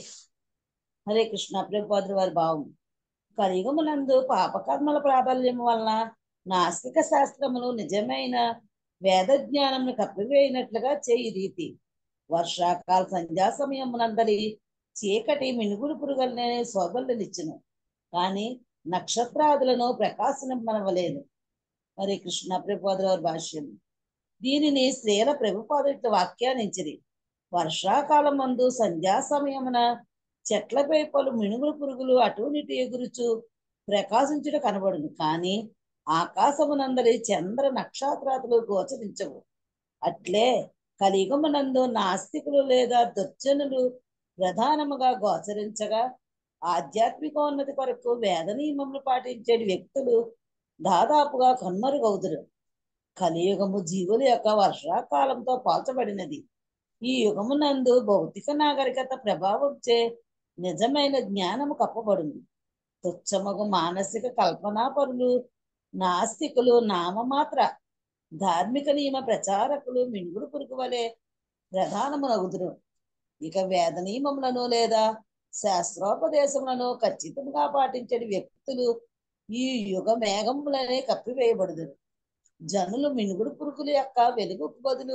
హరే కృష్ణ ప్రభుపాదుల వారి భావం కలియుగమునందు పాపకర్మల ప్రాబల్యం వలన నాస్తిక శాస్త్రములు నిజమైన వేద జ్ఞానమును కప్పివేయినట్లుగా చేయి రీతి వర్షాకాల సంధ్యా సమయమునందలి చీకటి మినుగురు పురుగలనే శోభలనిచ్చును కానీ నక్షత్రాదులను ప్రకాశనిమ్మనవలేదు మరి కృష్ణ ప్రభుపాదుల వారి భాష్యం దీనిని స్త్రీల ప్రభుపాదుల వాక్యానించిరి వర్షాకాలం మందు సంధ్యా సమయమున చెట్లపై పలు మినుగురు పురుగులు అటు ఇటు ఎగురుచు ప్రకాశించుట కనబడును కానీ ఆకాశమునందరి చంద్ర నక్షత్రాదులు గోచరించవు అట్లే కలియుగమునందు నాస్తికులు లేదా దుర్జనులు ప్రధానముగా గోచరించగా ఆధ్యాత్మికోన్నతి కొరకు వేద నియమములు పాటించే వ్యక్తులు దాదాపుగా కన్మరుగవుదురు కలియుగము జీవుల యొక్క వర్షాకాలంతో పోల్చబడినది ఈ యుగమునందు భౌతిక నాగరికత ప్రభావంచే నిజమైన జ్ఞానము కప్పబడింది తుచ్చమగు మానసిక కల్పనా పరులు నాస్తికులు నామమాత్ర ధార్మిక నియమ ప్రచారకులు మింగుడు పురుగు వలె ప్రధానమునగుదురు ఇక వేద నియమములను లేదా శాస్త్రోపదేశములను ఖచ్చితంగా పాటించే వ్యక్తులు ఈ యుగ మేఘములనే కప్పివేయబడుదురు జనులు మినుగుడు పురుగుల యొక్క వెలుగుకు బదులు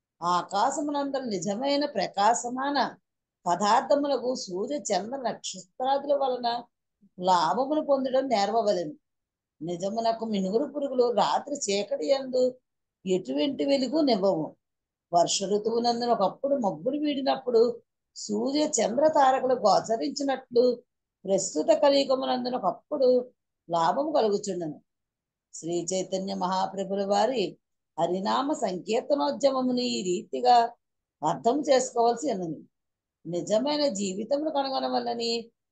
ఆకాశమునందరి నిజమైన ప్రకాశమాన పదార్థములకు సూర్య చంద్ర నక్షత్రాదుల వలన లాభమును పొందడం నేర్వవలెను నిజమునకు మినుగురు పురుగులు రాత్రి చీకటి యందు ఎటువంటి వెలుగు నివ్వవు వర్ష ఋతువునందున ఒకప్పుడు మబ్బులు వీడినప్పుడు సూర్య చంద్ర తారకులు గోచరించినట్లు ప్రస్తుత కలియుగమునందున ఒకప్పుడు లాభము కలుగుచుండను శ్రీ చైతన్య మహాప్రభుల వారి హరినామ సంకీర్తనోద్యమమును ఈ రీతిగా అర్థం చేసుకోవాల్సి ఉన్నది నిజమైన జీవితమును కనుగొనవలని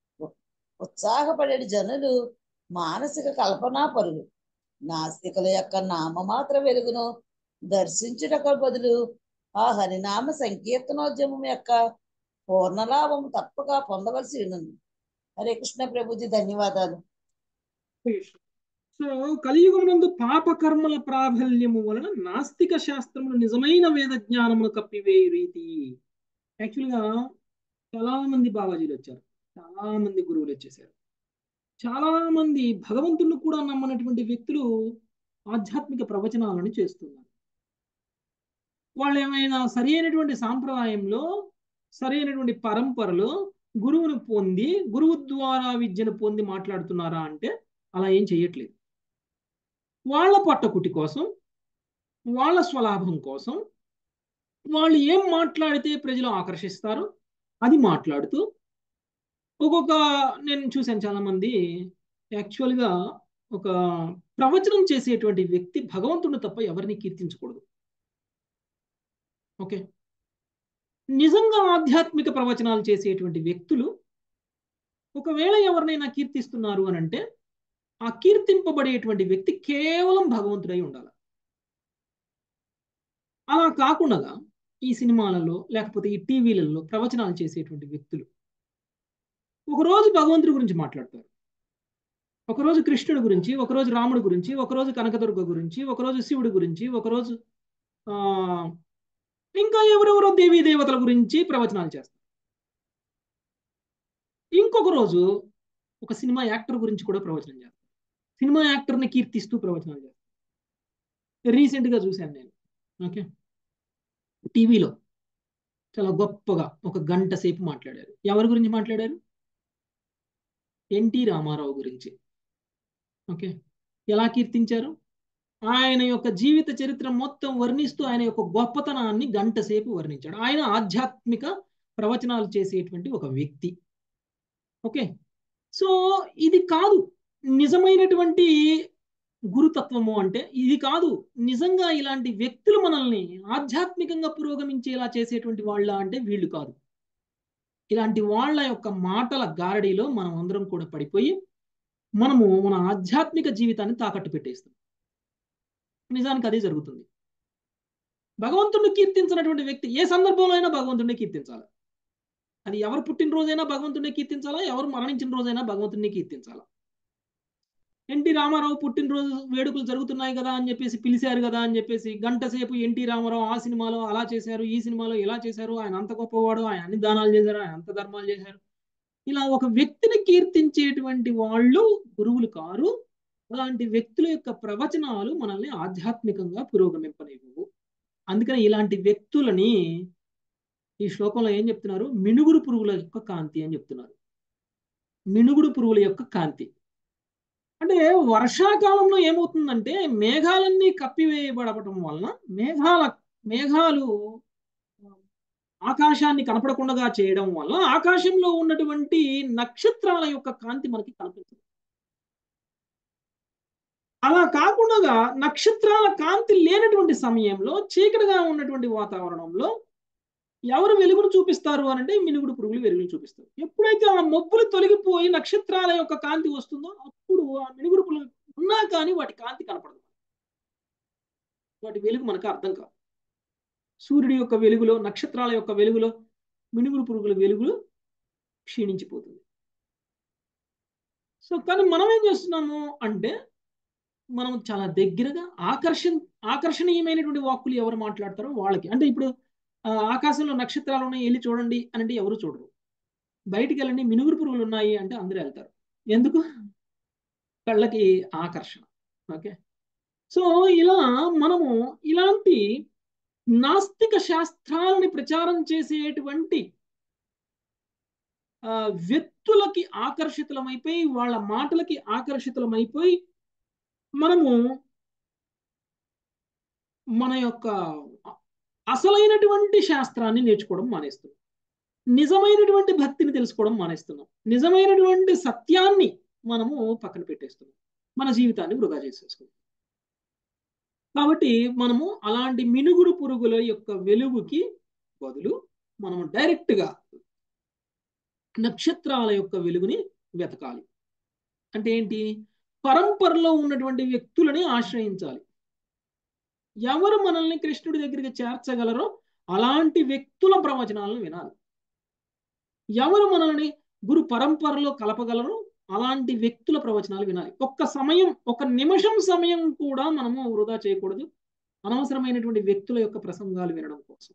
ఉత్సాహపడే జనులు మానసిక కల్పనా పరులు నాస్తికుల యొక్క నామమాత్ర వెలుగును దర్శించుటకు బదులు ఆ హరినామ సంకీర్తనోద్యమం యొక్క పూర్ణలాభం తప్పక పొందవలసి ఉన్నది హరే కృష్ణ ప్రభుజీ ధన్యవాదాలు సో కలియుగమునందు పాపకర్మల ప్రాబల్యము వలన నాస్తిక శాస్త్రములు నిజమైన వేద జ్ఞానమును కప్పివేయు రీతి యాక్చువల్గా చాలా మంది బాబాజీలు వచ్చారు చాలా మంది గురువులు వచ్చేసారు చాలా మంది భగవంతుని కూడా నమ్మనటువంటి వ్యక్తులు ఆధ్యాత్మిక ప్రవచనాలను చేస్తున్నారు వాళ్ళు ఏమైనా సరి అయినటువంటి సాంప్రదాయంలో సరైనటువంటి పరంపరలో గురువును పొంది గురువు ద్వారా విద్యను పొంది మాట్లాడుతున్నారా అంటే అలా ఏం చేయట్లేదు వాళ్ళ పట్టకుటి కోసం వాళ్ళ స్వలాభం కోసం వాళ్ళు ఏం మాట్లాడితే ప్రజలు ఆకర్షిస్తారు అది మాట్లాడుతూ ఒక్కొక్క నేను చూశాను చాలా మంది యాక్చువల్గా ఒక ప్రవచనం చేసేటువంటి వ్యక్తి భగవంతుడు తప్ప ఎవరిని కీర్తించకూడదు ఓకే నిజంగా ఆధ్యాత్మిక ప్రవచనాలు చేసేటువంటి వ్యక్తులు ఒకవేళ ఎవరినైనా కీర్తిస్తున్నారు అని అంటే ఆ కీర్తింపబడేటువంటి వ్యక్తి కేవలం భగవంతుడై ఉండాలి అలా కాకుండా ఈ సినిమాలలో లేకపోతే ఈ టీవీలలో ప్రవచనాలు చేసేటువంటి వ్యక్తులు ఒకరోజు భగవంతుడి గురించి మాట్లాడతారు ఒకరోజు కృష్ణుడి గురించి ఒకరోజు రాముడి గురించి ఒకరోజు కనకదుర్గ గురించి ఒకరోజు శివుడి గురించి ఒకరోజు ఆ ఇంకా ఎవరెవరో దేవీ దేవతల గురించి ప్రవచనాలు చేస్తారు ఇంకొక రోజు ఒక సినిమా యాక్టర్ గురించి కూడా ప్రవచనం చేస్తారు సినిమా యాక్టర్ని కీర్తిస్తూ ప్రవచనాలు చేస్తారు రీసెంట్గా చూశాను నేను ఓకే టీవీలో చాలా గొప్పగా ఒక గంట సేపు మాట్లాడారు ఎవరి గురించి మాట్లాడారు ఎన్టీ రామారావు గురించి ఓకే ఎలా కీర్తించారు ఆయన యొక్క జీవిత చరిత్ర మొత్తం వర్ణిస్తూ ఆయన యొక్క గొప్పతనాన్ని గంట సేపు వర్ణించాడు ఆయన ఆధ్యాత్మిక ప్రవచనాలు చేసేటువంటి ఒక వ్యక్తి ఓకే సో ఇది కాదు నిజమైనటువంటి గురుతత్వము అంటే ఇది కాదు నిజంగా ఇలాంటి వ్యక్తులు మనల్ని ఆధ్యాత్మికంగా పురోగమించేలా చేసేటువంటి వాళ్ళ అంటే వీళ్ళు కాదు ఇలాంటి వాళ్ళ యొక్క మాటల గారడీలో మనం అందరం కూడా పడిపోయి మనము మన ఆధ్యాత్మిక జీవితాన్ని తాకట్టు పెట్టేస్తాం నిజానికి అదే జరుగుతుంది భగవంతుడిని కీర్తించినటువంటి వ్యక్తి ఏ సందర్భంలో అయినా భగవంతుడిని కీర్తించాలి అది ఎవరు పుట్టినరోజైనా భగవంతుడిని కీర్తించాలా ఎవరు మరణించిన రోజైనా భగవంతుడిని కీర్తించాలా ఎన్టీ రామారావు పుట్టినరోజు వేడుకలు జరుగుతున్నాయి కదా అని చెప్పేసి పిలిచారు కదా అని చెప్పేసి గంట సేపు ఎన్టీ రామారావు ఆ సినిమాలో అలా చేశారు ఈ సినిమాలో ఇలా చేశారు ఆయన అంత గొప్పవాడు ఆయన అన్ని దానాలు చేశారు ఆయన అంత ధర్మాలు చేశారు ఇలా ఒక వ్యక్తిని కీర్తించేటువంటి వాళ్ళు గురువులు కారు అలాంటి వ్యక్తుల యొక్క ప్రవచనాలు మనల్ని ఆధ్యాత్మికంగా పురోగమింపనివ్వవు అందుకని ఇలాంటి వ్యక్తులని ఈ శ్లోకంలో ఏం చెప్తున్నారు మినుగురు పురుగుల యొక్క కాంతి అని చెప్తున్నారు మినుగుడు పురుగుల యొక్క కాంతి అంటే వర్షాకాలంలో ఏమవుతుందంటే మేఘాలన్నీ కప్పివేయబడటం వలన మేఘాల మేఘాలు ఆకాశాన్ని కనపడకుండా చేయడం వల్ల ఆకాశంలో ఉన్నటువంటి నక్షత్రాల యొక్క కాంతి మనకి కనిపించదు అలా కాకుండా నక్షత్రాల కాంతి లేనటువంటి సమయంలో చీకటిగా ఉన్నటువంటి వాతావరణంలో ఎవరు వెలుగును చూపిస్తారు అని అంటే మినుగుడు పురుగులు వెలుగును చూపిస్తారు ఎప్పుడైతే ఆ మబ్బులు తొలగిపోయి నక్షత్రాల యొక్క కాంతి వస్తుందో అప్పుడు ఆ మినుగుడు పురుగులు ఉన్నా కానీ వాటి కాంతి కనపడదు వాటి వెలుగు మనకు అర్థం కాదు సూర్యుడి యొక్క వెలుగులో నక్షత్రాల యొక్క వెలుగులో మినుగుడు పురుగుల వెలుగులో క్షీణించిపోతుంది సో కానీ మనం ఏం చేస్తున్నాము అంటే మనం చాలా దగ్గరగా ఆకర్షణ ఆకర్షణీయమైనటువంటి వాక్కులు ఎవరు మాట్లాడతారో వాళ్ళకి అంటే ఇప్పుడు ఆకాశంలో నక్షత్రాలు ఉన్నాయి వెళ్ళి చూడండి అని అంటే ఎవరు చూడరు బయటికి వెళ్ళండి మినుగురు పురుగులు ఉన్నాయి అంటే అందరూ వెళ్తారు ఎందుకు కళ్ళకి ఆకర్షణ ఓకే సో ఇలా మనము ఇలాంటి నాస్తిక శాస్త్రాలని ప్రచారం చేసేటువంటి వ్యక్తులకి ఆకర్షితులమైపోయి వాళ్ళ మాటలకి ఆకర్షితులమైపోయి మనము మన యొక్క అసలైనటువంటి శాస్త్రాన్ని నేర్చుకోవడం మానేస్తున్నాం నిజమైనటువంటి భక్తిని తెలుసుకోవడం మానేస్తున్నాం నిజమైనటువంటి సత్యాన్ని మనము పక్కన పెట్టేస్తున్నాం మన జీవితాన్ని వృధా చేసేసుకుంటాం కాబట్టి మనము అలాంటి మినుగురు పురుగుల యొక్క వెలుగుకి బదులు మనము డైరెక్ట్గా నక్షత్రాల యొక్క వెలుగుని వెతకాలి అంటే ఏంటి పరంపరలో ఉన్నటువంటి వ్యక్తులని ఆశ్రయించాలి ఎవరు మనల్ని కృష్ణుడి దగ్గరికి చేర్చగలరో అలాంటి వ్యక్తుల ప్రవచనాలను వినాలి ఎవరు మనల్ని గురు పరంపరలో కలపగలరో అలాంటి వ్యక్తుల ప్రవచనాలు వినాలి ఒక్క సమయం ఒక నిమిషం సమయం కూడా మనము వృధా చేయకూడదు అనవసరమైనటువంటి వ్యక్తుల యొక్క ప్రసంగాలు వినడం కోసం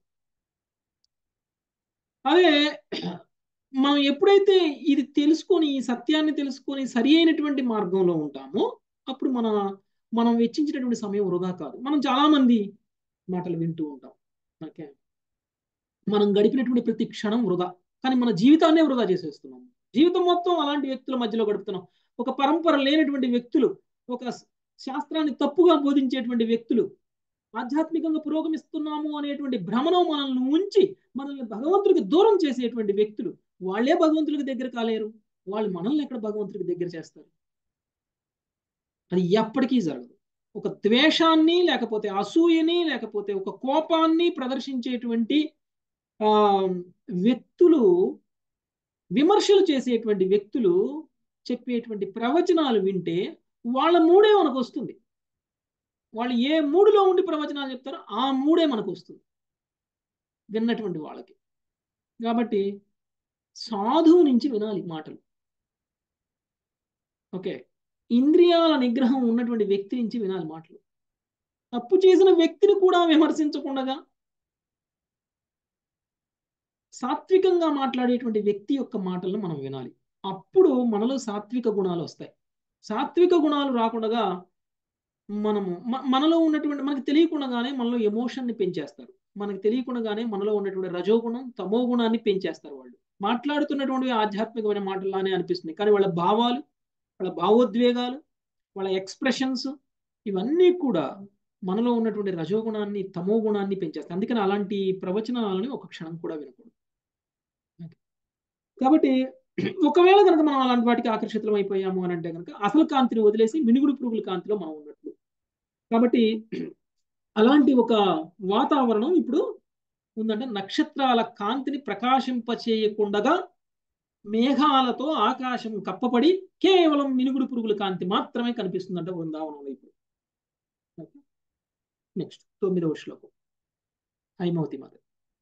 అదే మనం ఎప్పుడైతే ఇది తెలుసుకొని ఈ సత్యాన్ని తెలుసుకొని సరి అయినటువంటి మార్గంలో ఉంటామో అప్పుడు మన మనం వెచ్చించినటువంటి సమయం వృధా కాదు మనం చాలా మంది మాటలు వింటూ ఉంటాం ఓకే మనం గడిపినటువంటి ప్రతి క్షణం వృధా కానీ మన జీవితాన్నే వృధా చేసేస్తున్నాం జీవితం మొత్తం అలాంటి వ్యక్తుల మధ్యలో గడుపుతున్నాం ఒక పరంపర లేనటువంటి వ్యక్తులు ఒక శాస్త్రాన్ని తప్పుగా బోధించేటువంటి వ్యక్తులు ఆధ్యాత్మికంగా పురోగమిస్తున్నాము అనేటువంటి భ్రమణం మనల్ని ఉంచి మనల్ని భగవంతుడికి దూరం చేసేటువంటి వ్యక్తులు వాళ్ళే భగవంతుడికి దగ్గర కాలేరు వాళ్ళు మనల్ని ఎక్కడ భగవంతుడికి దగ్గర చేస్తారు అది ఎప్పటికీ జరగదు ఒక ద్వేషాన్ని లేకపోతే అసూయని లేకపోతే ఒక కోపాన్ని ప్రదర్శించేటువంటి ఆ వ్యక్తులు విమర్శలు చేసేటువంటి వ్యక్తులు చెప్పేటువంటి ప్రవచనాలు వింటే వాళ్ళ మూడే మనకు వస్తుంది వాళ్ళు ఏ మూడులో ఉండి ప్రవచనాలు చెప్తారో ఆ మూడే మనకు వస్తుంది విన్నటువంటి వాళ్ళకి కాబట్టి సాధువు నుంచి వినాలి మాటలు ఓకే ఇంద్రియాల నిగ్రహం ఉన్నటువంటి వ్యక్తి నుంచి వినాలి మాటలు తప్పు చేసిన వ్యక్తిని కూడా విమర్శించకుండా సాత్వికంగా మాట్లాడేటువంటి వ్యక్తి యొక్క మాటలను మనం వినాలి అప్పుడు మనలో సాత్విక గుణాలు వస్తాయి సాత్విక గుణాలు రాకుండా మనము మనలో ఉన్నటువంటి మనకి తెలియకుండానే మనలో ఎమోషన్ని పెంచేస్తారు మనకు తెలియకుండానే మనలో ఉన్నటువంటి రజోగుణం తమో గుణాన్ని పెంచేస్తారు వాళ్ళు మాట్లాడుతున్నటువంటి ఆధ్యాత్మికమైన మాటల్లానే అనిపిస్తుంది కానీ వాళ్ళ భావాలు వాళ్ళ భావోద్వేగాలు వాళ్ళ ఎక్స్ప్రెషన్స్ ఇవన్నీ కూడా మనలో ఉన్నటువంటి రజోగుణాన్ని తమో గుణాన్ని పెంచేస్తాయి అందుకని అలాంటి ప్రవచనాలని ఒక క్షణం కూడా వినకూడదు కాబట్టి ఒకవేళ కనుక మనం అలాంటి వాటికి ఆకర్షితులం అయిపోయాము అని అంటే కనుక అసలు కాంతిని వదిలేసి మినుగుడు పురుగుల కాంతిలో మనం ఉన్నట్లు కాబట్టి అలాంటి ఒక వాతావరణం ఇప్పుడు ఉందంటే నక్షత్రాల కాంతిని ప్రకాశింపచేయకుండగా మేఘాలతో ఆకాశం కప్పబడి కేవలం మినుగుడు పురుగుల కాంతి మాత్రమే కనిపిస్తుందంట బృందావనంలో ఇప్పుడు నెక్స్ట్ తొమ్మిదవ శ్లోకం హైమవతి మాత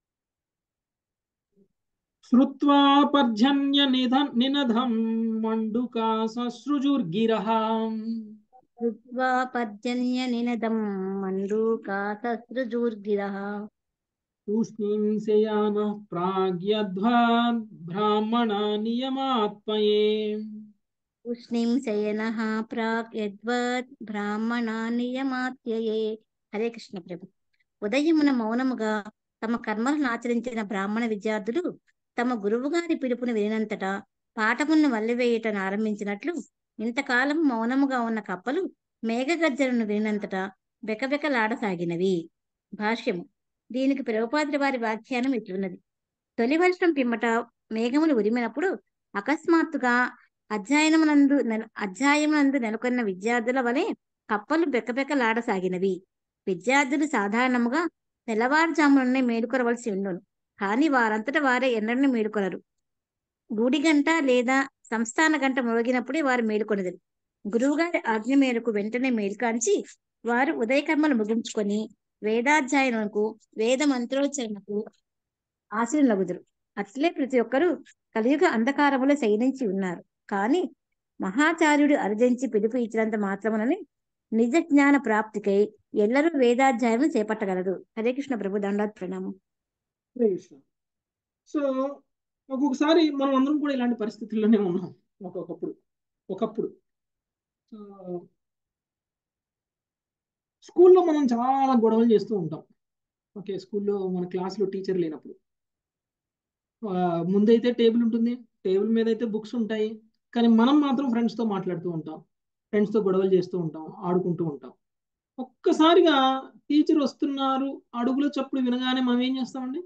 శ్రుత్వా పర్జన్య నిధ నినధం మండుకా ససృజుర్గిరః కృత్వా పర్జన్య నినదం మండూకా ససృజూర్గిరః తూష్ణీం శయాన ప్రాగ్యధ్వాద్ బ్రాహ్మణ నియమాత్మయే ఉష్ణీం శయనః ప్రాక్ యద్వత్ బ్రాహ్మణా నియమాత్యయే హరే కృష్ణ ప్రభు ఉదయమున మౌనముగా తమ కర్మలను ఆచరించిన బ్రాహ్మణ విద్యార్థులు తమ గురువుగారి పిలుపును వినినంతటా పాఠములను వల్లివేయటను ఆరంభించినట్లు ఇంతకాలం మౌనముగా ఉన్న కప్పలు మేఘగర్జనను వినినంతటా బెకబెకలాడసాగినవి భాష్యము దీనికి ప్రభుపాదుల వారి వ్యాఖ్యానం ఇట్లున్నది తొలి వర్షం పిమ్మట మేఘములు ఉరిమినప్పుడు అకస్మాత్తుగా అధ్యయనమునందు నెల అధ్యాయమునందు నెలకొన్న విద్యార్థుల వలె కప్పలు బెకబెకలాడసాగినవి విద్యార్థులు సాధారణముగా తెల్లవారుజాముననే మేలుకొరవలసి ఉండును కానీ వారంతట వారే ఎన్నడూ మేలుకొనరు గుడి గంట లేదా సంస్థాన గంట మ్రోగినప్పుడే వారు మేలుకొనదరు గురువుగారి ఆజ్ఞ మేరకు వెంటనే మేలుకాంచి వారు ఉదయకర్మలు ముగించుకొని వేదాధ్యయనకు వేద మంత్రోచ్చరణకు ఆశీనులగుదురు అట్లే ప్రతి ఒక్కరూ కలియుగ అంధకారములో శయనించి ఉన్నారు కానీ మహాచార్యుడు అర్జించి పిలుపు ఇచ్చినంత మాత్రమునని నిజ జ్ఞాన ప్రాప్తికై ఎల్లరూ వేదాధ్యాయం చేపట్టగలరు హరే కృష్ణ ప్రభు దండాత్ ప్రణామం హరే కృష్ణ సో ఒక్కొక్కసారి మనం అందరం కూడా ఇలాంటి పరిస్థితుల్లోనే ఉన్నాం ఒక్కొక్కప్పుడు ఒకప్పుడు సో స్కూల్లో మనం చాలా గొడవలు చేస్తూ ఉంటాం ఓకే స్కూల్లో మన క్లాస్లో టీచర్ లేనప్పుడు ఆ, ముందైతే టేబుల్ ఉంటుంది టేబుల్ మీద అయితే బుక్స్ ఉంటాయి కానీ మనం మాత్రం ఫ్రెండ్స్తో మాట్లాడుతూ ఉంటాం ఫ్రెండ్స్తో గొడవలు చేస్తూ ఉంటాం ఆడుకుంటూ ఉంటాం ఒక్కసారిగా టీచర్ వస్తున్నారు అడుగుల చప్పుడు వినగానే మనం ఏం చేస్తామండి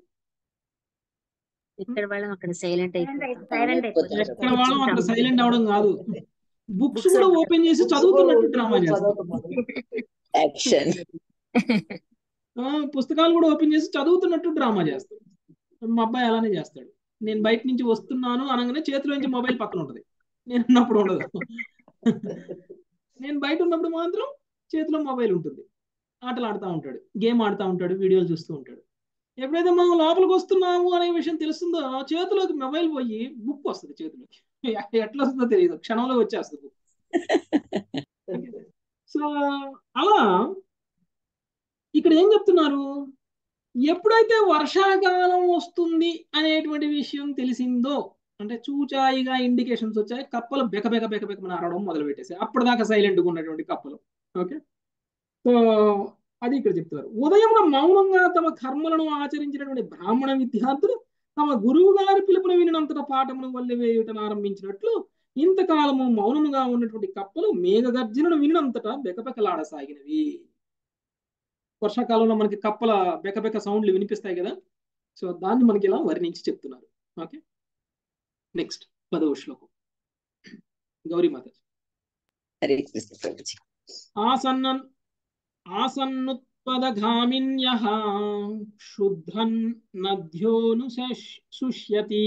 ఇక్కడ వాళ్ళం అక్కడ సైలెంట్ అయిపోతాం సైలెంట్ అయిపోతారు. ఇక్కడ వాళ్ళం అక్కడ సైలెంట్ అవడం కాదు బుక్స్ కూడా ఓపెన్ చేసి చదువుతున్నట్టు డ్రామా చేస్తాం యాక్షన్ ఆ, పుస్తకాలు కూడా ఓపెన్ చేసి చదువుతున్నట్టు డ్రామా చేస్తాం మా అబ్బాయి అలానే చేస్తాడు నేను బయట నుంచి వస్తున్నాను అనగానే చేతిలో నుంచి మొబైల్ పక్కన ఉంటుంది నేను ఉన్నప్పుడు ఉండదు నేను బయట ఉన్నప్పుడు మాత్రం చేతిలో మొబైల్ ఉంటుంది ఆటలు ఆడుతూ ఉంటాడు గేమ్ ఆడుతూ ఉంటాడు వీడియోలు చూస్తూ ఉంటాడు ఎప్పుడైతే మనం లోపలికి వస్తున్నాము అనే విషయం తెలుస్తుందో చేతిలోకి మొబైల్ పోయి బుక్ వస్తుంది చేతిలోకి ఎట్లా వస్తుందో తెలియదు క్షణంలో వచ్చేస్తుంది బుక్ సో అలా ఇక్కడ ఏం చెప్తున్నారు ఎప్పుడైతే వర్షాకాలం వస్తుంది అనేటువంటి విషయం తెలిసిందో అంటే చూచాయిగా ఇండికేషన్స్ వచ్చాయి కప్పలు బెక బెక బెక బెక అరవడం మొదలు పెట్టేసాయి అప్పటిదాకా సైలెంట్గా ఉన్నటువంటి కప్పలు ఓకే సో అది ఇక్కడ చెప్తున్నారు ఉదయమున మౌనంగా తమ కర్మలను ఆచరించినటువంటి బ్రాహ్మణ విద్యార్థులు తమ గురువు గారి పిలుపును వినినంతట పాఠమును వల్లి వేయుటను ఆరంభించినట్లు ఇంతకాలము మౌనముగా ఉన్నటువంటి కప్పలు మేఘగర్జనను వినినంతటా బెకబెకలాడసాగినవి వర్షాకాలంలో మనకి కప్పల బెకబెక సౌండ్లు వినిపిస్తాయి కదా సో దాన్ని మనకి ఇలా వర్ణించి చెప్తున్నారు ఓకే నెక్స్ట్ పదవ శ్లోకం గౌరీమాత హరే కృష్ణ ప్రభుజీ ఆసన్న ఆసన్నుత్పదఘామిన్య శుద్ధన్ నద్యోను శుష్యతి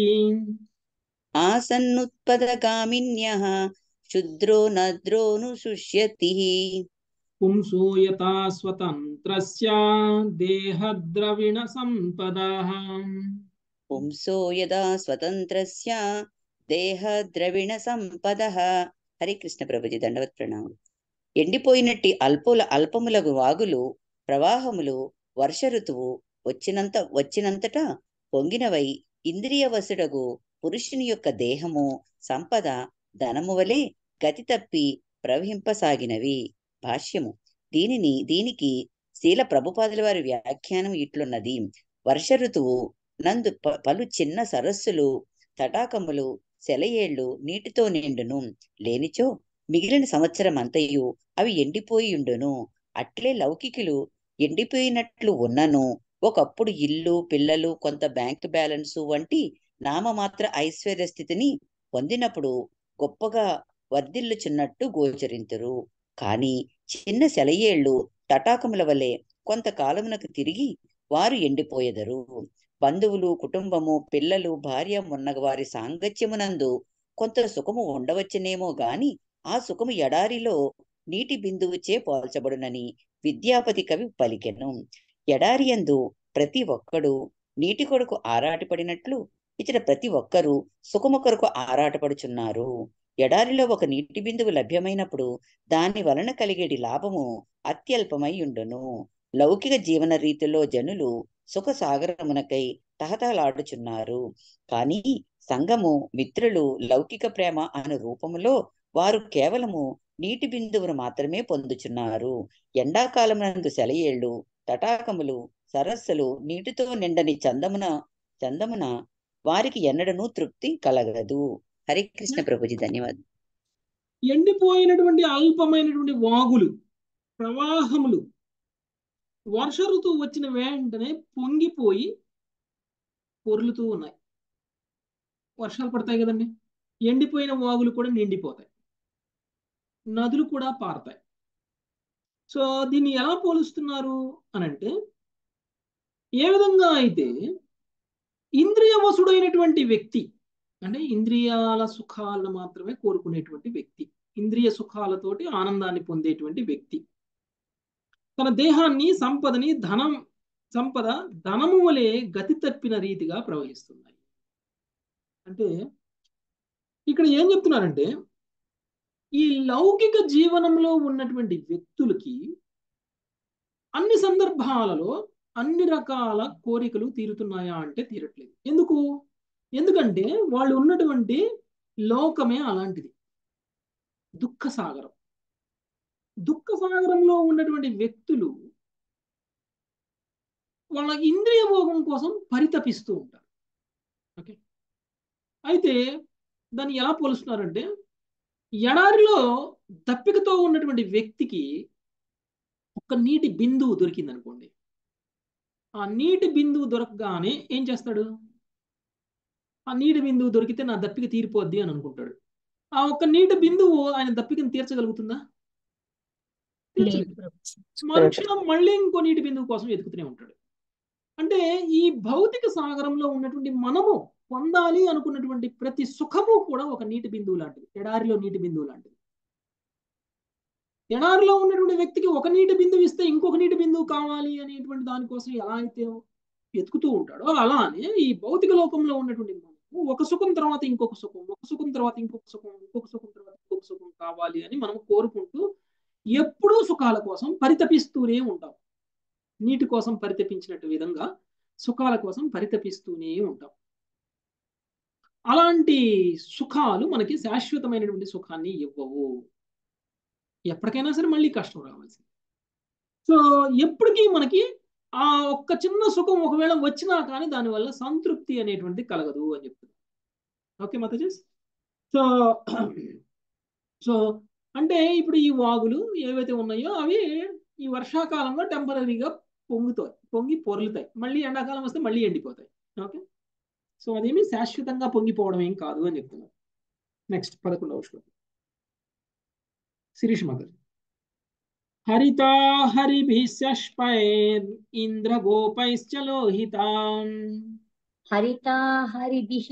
ఆసన్నుత్పదగామిన్యః శుద్రో నద్రోను శుష్యతి పుంసో యథా స్వతంత్రస్య దేహద్రవిణ సంపదః పుంసో యదా స్వతంత్రస్య దేహ ద్రవిణ సంపద హరి కృష్ణ ప్రభుజీ దండవత్ ప్రణామం ఎండిపోయినట్టి అల్పుల అల్పములగు వాగులు ప్రవాహములు వర్ష ఋతువు వచ్చినంత వచ్చినంతటా పొంగినవై ఇంద్రియవసుడగు పురుషుని యొక్క దేహము సంపద ధనము వలె గతి తప్పి ప్రవహింపసాగినవి భాష్యము దీనిని దీనికి శీల ప్రభుపాదుల వారి వ్యాఖ్యానం ఇట్లున్నది వర్ష ఋతువు నందు ప- పలు చిన్న సరస్సులు తటాకములు సెలయేళ్లు నీటితో నిండును లేనిచో మిగిలిన సంవత్సరం అంతయు అవి ఎండిపోయి ఉండును అట్లే లౌకికులు ఎండిపోయినట్లు ఉన్నను ఒకప్పుడు ఇల్లు పిల్లలు కొంత బ్యాంక్ బ్యాలెన్సు వంటి నామమాత్ర ఐశ్వర్య స్థితిని పొందినప్పుడు గొప్పగా వర్ధిల్లుచున్నట్టు గోచరింతురు కాని చిన్న సెలయేళ్లు తటాకముల వలె కొంతకాలమునకు తిరిగి వారు ఎండిపోయెదరు బంధువులు కుటుంబము పిల్లలు భార్య మొన్న వారి సాంగత్యమునందు కొంత సుఖము ఉండవచ్చునేమో గాని ఆ సుఖము ఎడారిలో నీటి బిందువుచే పోల్చబడునని విద్యాపతి కవి పలికెను ఎడారి యందు ప్రతి ఒక్కడు నీటి కొరకు ఆరాటపడినట్లు ఇతర ప్రతి ఒక్కరూ సుఖము కొరకు ఆరాటపడుచున్నారు ఎడారిలో ఒక నీటి బిందువు లభ్యమైనప్పుడు దాని వలన కలిగేటి లాభము అత్యల్పమై ఉండును లౌకిక జీవన రీతిలో జనులు సుఖ సాగరమునకై తహతలాడుచున్నారు కానీ సంఘము మిత్రులు లౌకిక ప్రేమ అను రూపములో వారు కేవలము నీటి బిందువును మాత్రమే పొందుచున్నారు ఎండాకాలమునందు సెలయేళ్లు తటాకములు సరస్సులు నీటితో నిండని చందమున చందమున వారికి ఎన్నడనూ తృప్తి కలగదు హరే కృష్ణ ప్రభుజీ ధన్యవాదాలు ఎండిపోయినటువంటి అల్పమైనటువంటి వాగులు ప్రవాహములు వర్ష ఋతువు వచ్చిన వెంటనే పొంగిపోయి పొర్లుతూ ఉన్నాయి వర్షాలు పడతాయి కదండి ఎండిపోయిన వాగులు కూడా నిండిపోతాయి నదులు కూడా పారతాయి సో దీన్ని ఎలా పోలుస్తున్నారు అని అంటే ఏ విధంగా అయితే ఇంద్రియ వసుడైనటువంటి వ్యక్తి అంటే ఇంద్రియాల సుఖాలను మాత్రమే కోరుకునేటువంటి వ్యక్తి ఇంద్రియ సుఖాలతోటి ఆనందాన్ని పొందేటువంటి వ్యక్తి తన దేహాన్ని సంపదని ధనం సంపద ధనము వలె గతి తప్పిన రీతిగా ప్రవహిస్తున్నాయి అంటే ఇక్కడ ఏం చెప్తున్నారంటే ఈ లౌకిక జీవనంలో ఉన్నటువంటి వ్యక్తులకి అన్ని సందర్భాలలో అన్ని రకాల కోరికలు తీరుతున్నాయా అంటే తీరట్లేదు ఎందుకు ఎందుకంటే వాళ్ళు ఉన్నటువంటి లోకమే అలాంటిది దుఃఖ సాగరం దుఃఖ సాగరంలో ఉన్నటువంటి వ్యక్తులు వాళ్ళ ఇంద్రియ భోగం కోసం పరితపిస్తూ ఉంటారు ఓకే అయితే దాన్ని ఎలా పోలుస్తున్నారంటే ఎడారిలో దప్పికతో ఉన్నటువంటి వ్యక్తికి ఒక నీటి బిందువు దొరికింది అనుకోండి ఆ నీటి బిందువు దొరకగానే ఏం చేస్తాడు ఆ నీటి బిందువు దొరికితే నా దప్పిక తీరిపోద్ది అని అనుకుంటాడు ఆ ఒక్క నీటి బిందువు ఆయన దప్పికను తీర్చగలుగుతుందా తీర్చలేదు మరుక్షణం మళ్ళీ ఇంకో నీటి బిందువు కోసం ఎదుగుతూనే ఉంటాడు అంటే ఈ భౌతిక సాగరంలో ఉన్నటువంటి మనము పొందాలి అనుకున్నటువంటి ప్రతి సుఖము కూడా ఒక నీటి బిందువు లాంటిది ఎడారిలో నీటి బిందువు లాంటిది ఎడారిలో ఉన్నటువంటి వ్యక్తికి ఒక నీటి బిందువు ఇస్తే ఇంకొక నీటి బిందువు కావాలి అనేటువంటి దానికోసం ఎలా అయితే వెతుకుతూ ఉంటాడో అలానే ఈ భౌతిక లోకంలో ఉన్నటువంటి మనము ఒక సుఖం తర్వాత ఇంకొక సుఖం ఒక సుఖం తర్వాత ఇంకొక సుఖం ఇంకొక సుఖం తర్వాత ఇంకొక సుఖం కావాలి అని మనం కోరుకుంటూ ఎప్పుడూ సుఖాల కోసం పరితపిస్తూనే ఉంటాం నీటి కోసం పరితపించినట్టు విధంగా సుఖాల కోసం పరితపిస్తూనే ఉంటాం అలాంటి సుఖాలు మనకి శాశ్వతమైనటువంటి సుఖాన్ని ఇవ్వవు ఎప్పటికైనా సరే మళ్ళీ కష్టం రావాల్సింది సో ఎప్పటికీ మనకి ఆ ఒక్క చిన్న సుఖం ఒకవేళ వచ్చినా కానీ దానివల్ల సంతృప్తి అనేటువంటిది కలగదు అని చెప్తుంది ఓకే మతజెస్ సో సో అంటే ఇప్పుడు ఈ వాగులు ఏవైతే ఉన్నాయో అవి ఈ వర్షాకాలంలో టెంపరీగా పొంగుతాయి పొంగి పొరులుతాయి మళ్ళీ ఎండాకాలం వస్తే మళ్ళీ ఎండిపోతాయి ఓకే సో అదేమి శాశ్వతంగా పొంగిపోవడం ఏం కాదు అని చెప్తున్నారు నెక్స్ట్ పదకొండవ శ్లోకం శిరీష్ మగర్ హరితా హరిభిశష్పైర్ ఇంద్రగోపైశ్చ లోహితాం హరితా హరిభిః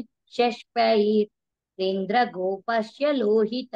షష్పైరేంద్రగోపస్య లోహిత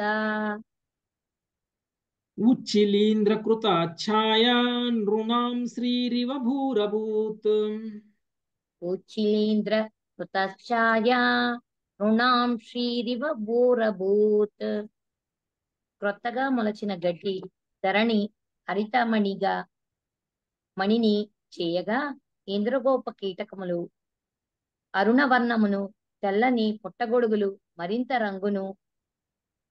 ఉచ్చిలీంద్రకృత ఛాయా నృణాం శ్రీరివ భూరభూత్ ఉచ్చిలీంద్ర కృతఛాయా రుణాం శ్రీరివ బోరభూత్ క్రొత్తగా మొలచిన గడ్డి ధరణి హరితమణిగా మణిని చేయగా ఇంద్రగోప కీటకములు అరుణవర్ణమును తెల్లని పుట్టగొడుగులు మరింత రంగును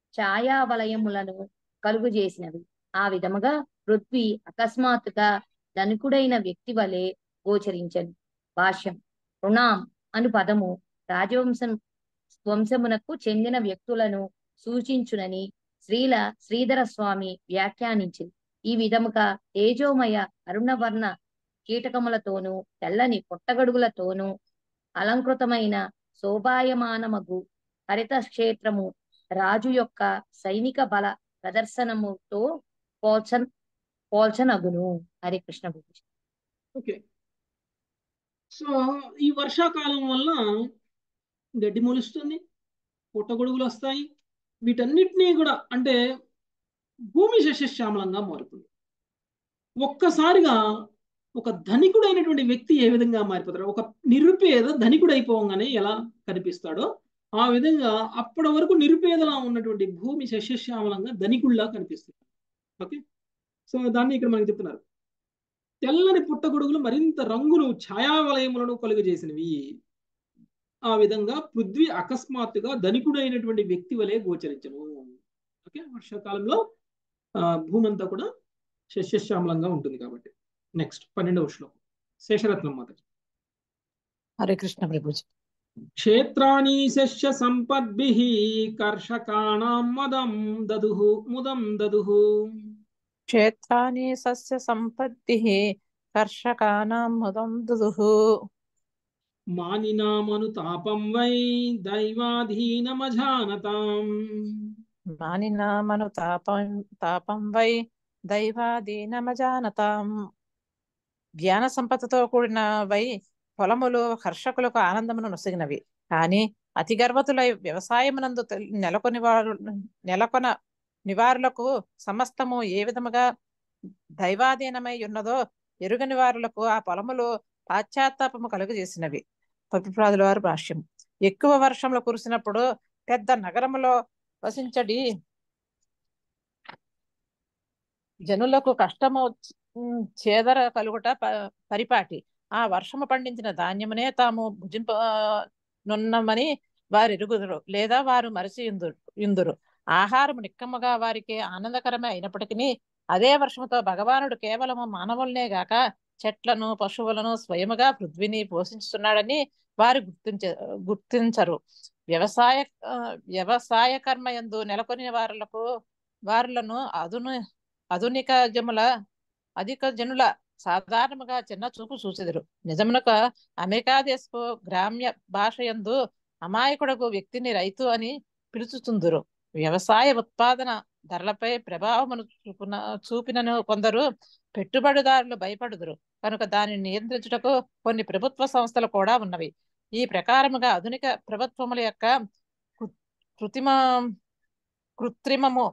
ఛాయావలయములను కలుగు చేసినవి ఆ విధముగా పృథ్వీ అకస్మాత్తుగా ధనికుడైన వ్యక్తి వలె గోచరించను భాష్యం రుణాం అను పదము రాజవంశం వంశమునకు చెందిన వ్యక్తులను సూచించునని శ్రీల శ్రీధర స్వామి వ్యాఖ్యానించింది ఈ విధముగా తేజోమయ అరుణవర్ణ కీటకములతోనూ తెల్లని పుట్టగడుగులతోనూ అలంకృతమైన శోభాయమానమగు హరిత క్షేత్రము రాజు యొక్క సైనిక బల ప్రదర్శనముతో పోల్చన్ పోల్చనగును హరే కృష్ణ గురించి ఓకే సో ఈ వర్షాకాలం వల్ల గడ్డి మొలుస్తుంది పుట్టగొడుగులు వస్తాయి వీటన్నిటినీ కూడా అంటే భూమి శస్యశ్యామలంగా మారుతుంది ఒక్కసారిగా ఒక ధనికుడైనటువంటి వ్యక్తి ఏ విధంగా మారిపోతాడు ఒక నిరుపేద ధనికుడు అయిపోగానే ఎలా కనిపిస్తాడో ఆ విధంగా అప్పటి వరకు నిరుపేదలా ఉన్నటువంటి భూమి శస్యశ్యామలంగా ధనికుల్లా కనిపిస్తుంది ఓకే సో దాన్ని ఇక్కడ మనకి చెప్తున్నారు తెల్లని పుట్టగొడుగులు మరింత రంగును ఛాయావలయములను కలుగజేసినవి ఆ విధంగా పృథ్వీ అకస్మాత్తుగా ధనికుడైనటువంటి వ్యక్తి వలె గోచరించను ఓకే వర్షాకాలంలో భూమి అంతా కూడా శస్యశ్యామలంగా ఉంటుంది కాబట్టి నెక్స్ట్ పన్నెండవ శ్లోకం శేషరత్నం మాత హరే కృష్ణ ప్రభుజీ క్షేత్రాణి శస్య సంపద్భి కర్షకాణం మదం దదుహు ముదం దదుహు క్షేత్రాణి సస్య సంపత్తి కర్షకానాం ముదం దుదుః మానినామనుతాపం వై దైవాధీనమజానతాం మానినామను తాపం తాపం వై దైవాధీనమజానతాం జ్ఞాన సంపదతో కూడిన వై పొలములు హర్షకులకు ఆనందమును నొసగినవి కానీ అతి గర్వతులై వ్యవసాయమునందు నెలకొని వారు నెలకొన నివారులకు సమస్తము ఏ విధముగా దైవాధీనమై ఉన్నదో ఎరుగని వారులకు ఆ పొలములు పాశ్చాత్తాపము కలుగజేసినవి పపిప్రాదుల వారి భాష్యం ఎక్కువ వర్షంలో కురిసినప్పుడు పెద్ద నగరములో వసించడి జనులకు కష్టము చేదర కలుగుట పరిపాటి ఆ వర్షము పండించిన ధాన్యమునే తాము భుజింప నున్నమని వారు ఎరుగుదురు లేదా వారు మరచి ఇందురు ఇందురు ఆహారము నిక్కముగా వారికి ఆనందకరమే అయినప్పటికీ అదే వర్షముతో భగవానుడు కేవలము మానవులనే గాక చెట్లను పశువులను స్వయముగా పృథ్వీని పోషించుతున్నాడని వారు గుర్తించ గుర్తించరు వ్యవసాయ వ్యవసాయ కర్మ ఎందు నెలకొని వారులకు వారులను అదును ఆధునిక జముల అధిక జనుల సాధారణముగా చిన్న చూపు చూచెదరు నిజమునక అమెరికా దేశపు గ్రామ్య భాష యందు అమాయకుడకు వ్యక్తిని రైతు అని పిలుచుతుందురు వ్యవసాయ ఉత్పాదన ధరలపై ప్రభావమును చూపున చూపినను కొందరు పెట్టుబడిదారులు భయపడుదురు కనుక దానిని నియంత్రించుటకు కొన్ని ప్రభుత్వ సంస్థలు కూడా ఉన్నవి ఈ ప్రకారముగా ఆధునిక ప్రభుత్వముల యొక్క కృత్రిమ కృత్రిమము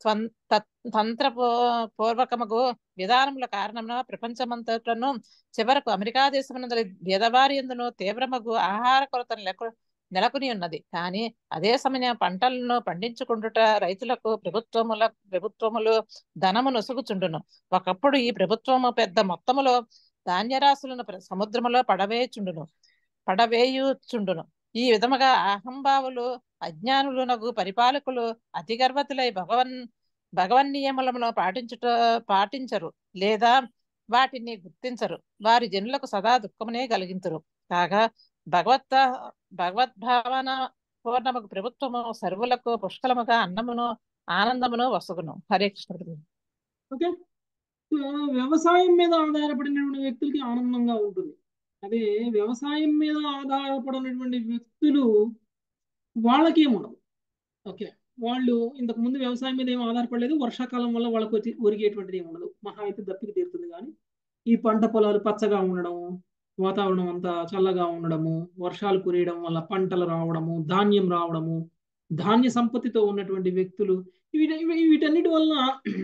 తంత్ర పూర్వకముగు విధానముల కారణమున ప్రపంచమంతటను చివరకు అమెరికా దేశమునందలి భేదవారి ఎందును తీవ్రమగు ఆహార కొరతను లెక్క నెలకొని ఉన్నది కానీ అదే సమయం పంటలను పండించుకుంటుట రైతులకు ప్రభుత్వముల ప్రభుత్వములు ధనము నొసుగుచుండును ఒకప్పుడు ఈ ప్రభుత్వము పెద్ద మొత్తములో ధాన్యరాశులను సముద్రములో పడవేచుండును పడవేయుచుండును ఈ విధముగా అహంభావులు అజ్ఞానులునగు పరిపాలకులు అతి గర్వతులై భగవన్ భగవన్ నియమములను పాటించుట పాటించరు లేదా వాటిని గుర్తించరు వారి జనులకు సదా దుఃఖమునే కలిగించరు కాగా భగవత్ భగవద్భావన పూర్ణముకు ప్రభుత్వము సర్వులకు పుష్కలముగా అన్నమును ఆనందమును వసగును హరే కృష్ణ ఓకే వ్యవసాయం మీద ఆధారపడినటువంటి వ్యక్తులకి ఆనందంగా ఉంటుంది అదే వ్యవసాయం మీద ఆధారపడినటువంటి వ్యక్తులు వాళ్ళకి ఏముండదు ఓకే వాళ్ళు ఇంతకు ముందు వ్యవసాయం మీద ఏం ఆధారపడలేదు వర్షాకాలం వల్ల వాళ్ళకి వచ్చి ఒరిగేటువంటిది ఏమి ఉండదు మహా అయితే దప్పికి తీరుతుంది కానీ ఈ పంట పొలాలు పచ్చగా ఉండడం వాతావరణం అంతా చల్లగా ఉండడము వర్షాలు కురియడం వల్ల పంటలు రావడము ధాన్యం రావడము ధాన్య సంపత్తితో ఉన్నటువంటి వ్యక్తులు వీటి వీటన్నిటి వలన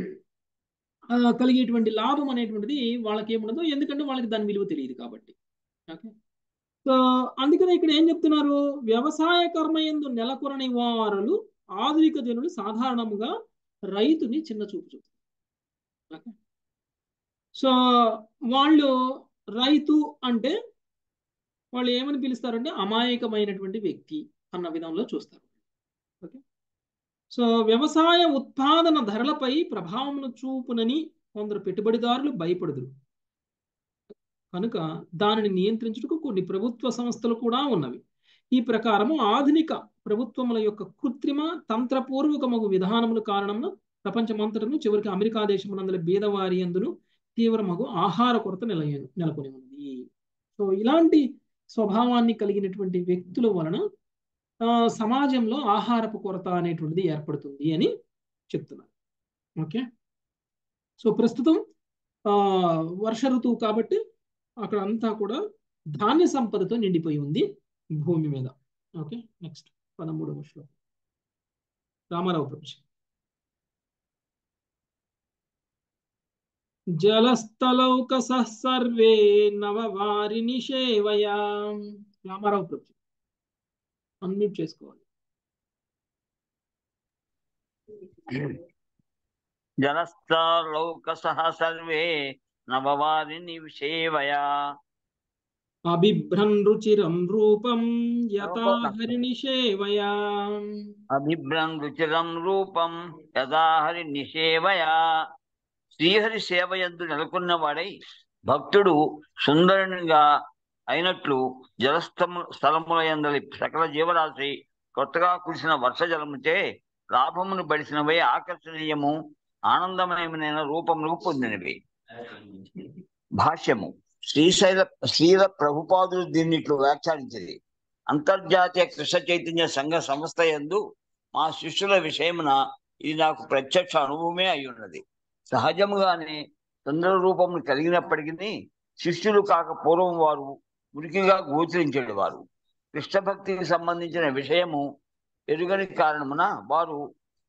కలిగేటువంటి లాభం అనేటువంటిది వాళ్ళకి ఏముండదు ఎందుకంటే వాళ్ళకి దాని విలువ తెలియదు కాబట్టి ఓకే సో అందుకనే ఇక్కడ ఏం చెప్తున్నారు వ్యవసాయ కర్మ ఎందు నెలకొరని వారులు ఆధునిక జనులు సాధారణంగా రైతుని చిన్న చూపు చూపుతారు ఓకే సో వాళ్ళు రైతు అంటే వాళ్ళు ఏమని పిలుస్తారంటే అమాయకమైనటువంటి వ్యక్తి అన్న విధంలో చూస్తారు ఓకే సో వ్యవసాయ ఉత్పాదన ధరలపై ప్రభావమును చూపునని కొందరు పెట్టుబడిదారులు భయపడుదురు కనుక దానిని నియంత్రించుటకు కొన్ని ప్రభుత్వ సంస్థలు కూడా ఉన్నవి ఈ ప్రకారము ఆధునిక ప్రభుత్వముల యొక్క కృత్రిమ తంత్రపూర్వకమగు విధానముల కారణమున ప్రపంచమంతటను చివరికి అమెరికా దేశమునందలి బీదవారి అందును తీవ్రమగు ఆహార కొరత నెల నెలకొని ఉన్నది సో ఇలాంటి స్వభావాన్ని కలిగినటువంటి వ్యక్తుల వలన సమాజంలో ఆహారపు కొరత అనేటువంటిది ఏర్పడుతుంది అని చెప్తున్నారు ఓకే సో ప్రస్తుతం వర్ష ఋతువు కాబట్టి అక్కడ అంతా కూడా ధాన్య సంపదతో నిండిపోయి ఉంది భూమి మీద ఓకే నెక్స్ట్ పదమూడవ శ్లోకం రామారావు ప్రపంచ జలస్థలౌకస సర్వే నవవారిని సేవయా రామారావు ప్రపంచ అన్మ్యూట్ చేసుకోవాలి జలస్థలౌకసః సర్వే నవవారిని సేవయా అభిభ్రన్ రుచిరం రూపం యథా హరిణి సేవయా అభిభ్రం రుచిరం రూపం యథా హరి నిసేవయా శ్రీహరి సేవయందు నెలకొన్న వాడై భక్తుడు సుందరునిగా అయినట్లు జలస్థము స్థలముల యందలి సకల జీవరాశి కొత్తగా కురిసిన వర్ష జలముచే లాభమును బడిసినవై ఆకర్షణీయము ఆనందమయమైన రూపములు పొందినవి భాష్యము శ్రీశైల శ్రీల ప్రభుపాదులు దీన్నిట్లు వ్యాఖ్యానించింది అంతర్జాతీయ కృష్ణ చైతన్య సంఘ సంస్థ యందు మా శిష్యుల విషయమున ఇది నాకు ప్రత్యక్ష అనుభవమే అయి ఉన్నది సహజముగానే సుందర రూపమును కలిగినప్పటికీ శిష్యులు కాక పూర్వం వారు మురికిగా గోచరించేది వారు కృష్ణ భక్తికి సంబంధించిన విషయము ఎరుగని కారణమున వారు